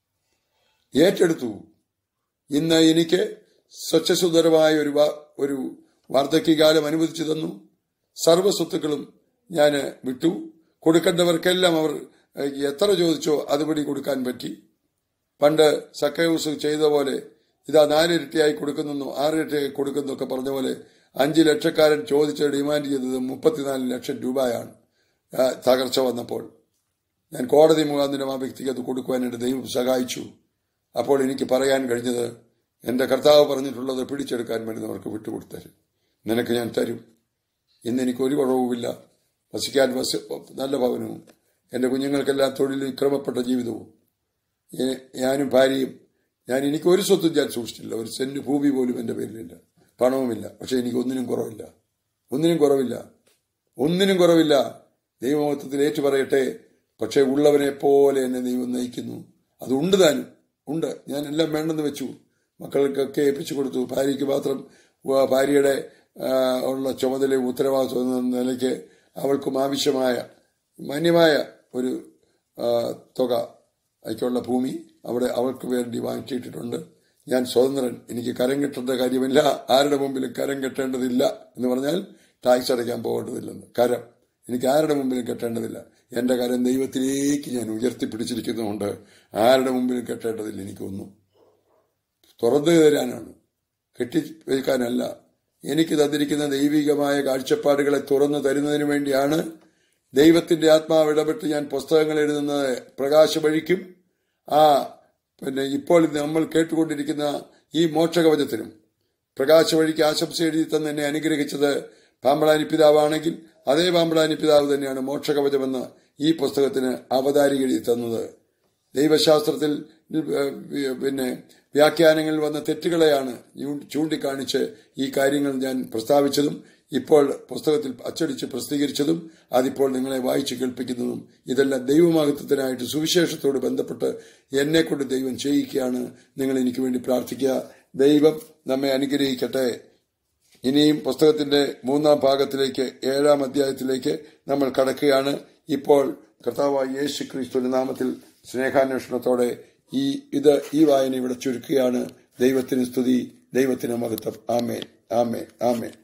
ഏറ്റെടുത്തു ഇന്ന് എനിക്ക് സ്വച്ഛസുന്ദരമായ ഒരു വ- ഒരു വാർദ്ധക്യകാലം അനുവദിച്ചു തന്നു സർവ്വ സ്വത്തുക്കളും ഞാൻ വിട്ടു കൊടുക്കേണ്ടവർക്കെല്ലാം അവർ ഏഹ്, എത്ര ചോദിച്ചോ അതുപടി കൊടുക്കാൻ പറ്റി പണ്ട് സക്കയൂസ് ചെയ്ത പോലെ ഇതാ നാലിരട്ടിയായി കൊടുക്കുന്നു ആറിരട്ടിയായി കൊടുക്കുന്നു ഒക്കെ പറഞ്ഞ പോലെ അഞ്ച് ലക്ഷക്കാരൻ ചോദിച്ച് ഡിമാൻഡ് ചെയ്തത് മുപ്പത്തിനാല് ലക്ഷം രൂപയാണ് ആ, തകർച്ച വന്നപ്പോൾ ഞാൻ കോടതി മുഖാന്തരം ആ വ്യക്തിക്ക് അത് കൊടുക്കുവാൻ എന്റെ ദൈവം സഹായിച്ചു അപ്പോൾ എനിക്ക് പറയാൻ കഴിഞ്ഞത് എന്റെ കർത്താവ് പറഞ്ഞിട്ടുള്ളത് പിടിച്ചെടുക്കാൻ വരുന്നവർക്ക് വിട്ടുകൊടുത്തരും നിനക്ക് ഞാൻ തരും ഇന്ന് എനിക്ക് ഒരു കുറവുമില്ല വസിക്കാൻ വസ നല്ല ഭവനവും എന്റെ കുഞ്ഞുങ്ങൾക്കെല്ലാം തൊഴിൽ ക്രമപ്പെട്ട ജീവിതവും ഏ- ഞാനും ഭാര്യയും ഞാൻ എനിക്ക് ഒരു സ്വത്തും ഞാൻ സൂക്ഷിച്ചില്ല ഒരു സെന്റ് ഭൂമി പോലും എന്റെ പേരിലില്ല പണവുമില്ല പക്ഷെ എനിക്ക് ഒന്നിനും കുറവില്ല ഒന്നിനും കുറവില്ല ഒന്നിനും കുറവില്ല ദൈവമഹത്വത്തിൽ ഏറ്റു പറയട്ടെ പക്ഷെ ഉള്ളവനെ പോലെ എന്നെ ദൈവം നയിക്കുന്നു അതുണ്ട് താനും ഉണ്ട് ഞാൻ എല്ലാം വേണ്ടെന്ന് വെച്ചു മക്കൾക്കൊക്കെ ഏൽപ്പിച്ചു കൊടുത്തു ഭാര്യയ്ക്ക് മാത്രം വ- ഭാര്യയുടെ ആ, ഉള്ള ചുമതലയും ഉത്തരവാദിത്വം എന്ന നിലയ്ക്ക് അവൾക്കും ആവശ്യമായ മാന്യമായ ഒരു ആ, തുക അതിക്കുള്ള ഭൂമി അവിടെ അവൾക്ക് വേണ്ടി വാങ്ങിച്ചിട്ടിട്ടുണ്ട് ഞാൻ സ്വതന്ത്രൻ എനിക്ക് കരം കെട്ടേണ്ട കാര്യമില്ല ആരുടെ മുമ്പിലും കരം കെട്ടേണ്ടതില്ല എന്ന് പറഞ്ഞാൽ ടാക്സ് അടയ്ക്കാൻ പോകേണ്ടതില്ലെന്ന് കരം എനിക്ക് ആരുടെ മുമ്പിലും കെട്ടേണ്ടതില്ല എന്റെ കരം ദൈവത്തിലേക്ക് ഞാൻ ഉയർത്തിപ്പിടിച്ചിരിക്കുന്നതുകൊണ്ട് ആരുടെ മുമ്പിലും കെട്ടേണ്ടതില്ല എനിക്കൊന്നും തുറന്നു തരാനാണ് കെട്ടിവെക്കാനല്ല എനിക്ക് തന്നിരിക്കുന്ന ദൈവികമായ കാഴ്ചപ്പാടുകളെ തുറന്നു തരുന്നതിന് വേണ്ടിയാണ് ദൈവത്തിന്റെ ആത്മാവ് ഇടപെട്ട് ഞാൻ പുസ്തകങ്ങൾ എഴുതുന്നത് പ്രകാശവഴിക്കും ആ പിന്നെ ഇപ്പോൾ നമ്മൾ കേട്ടുകൊണ്ടിരിക്കുന്ന ഈ മോക്ഷകവചത്തിനും പ്രകാശവഴിക്ക് ആശംസ എഴുതി തന്നെ എന്നെ അനുഗ്രഹിച്ചത് പാമ്പളാനി പിതാവാണെങ്കിൽ അതേ പാമ്പളാനി പിതാവ് തന്നെയാണ് മോക്ഷകവചമെന്ന് ഈ പുസ്തകത്തിന് അവതാരിക എഴുതി തന്നത് ദൈവശാസ്ത്രത്തിൽ ഏഹ്, പിന്നെ വ്യാഖ്യാനങ്ങളിൽ വന്ന തെറ്റുകളെയാണ് ചൂ- ചൂണ്ടിക്കാണിച്ച് ഈ കാര്യങ്ങൾ ഞാൻ പ്രസ്താവിച്ചതും ഇപ്പോൾ പുസ്തകത്തിൽ അച്ചടിച്ച് പ്രസിദ്ധീകരിച്ചതും അതിപ്പോൾ നിങ്ങളെ വായിച്ചു കേൾപ്പിക്കുന്നതും ഇതെല്ലാം ദൈവമാകത്വത്തിനായിട്ട് സുവിശേഷത്തോട് ബന്ധപ്പെട്ട് എന്നെ കൊണ്ട് ദൈവം ചെയ്യിക്കുകയാണ് നിങ്ങൾ എനിക്ക് വേണ്ടി പ്രാർത്ഥിക്കുക ദൈവം നമ്മെ അനുഗ്രഹിക്കട്ടെ ഇനിയും പുസ്തകത്തിന്റെ മൂന്നാം ഭാഗത്തിലേക്ക് ഏഴാം അധ്യായത്തിലേക്ക് നമ്മൾ കടക്കുകയാണ് ഇപ്പോൾ കർത്താവായ യേശു ക്രിസ്തുവിന്റെ നാമത്തിൽ സ്നേഹാന്വേഷണത്തോടെ ഈ ഇത് ഈ വായന ഇവിടെ ചുരുക്കുകയാണ് ദൈവത്തിന് സ്തുതി ദൈവത്തിന് മഹത്വം ആമേ ആമേ ആമേ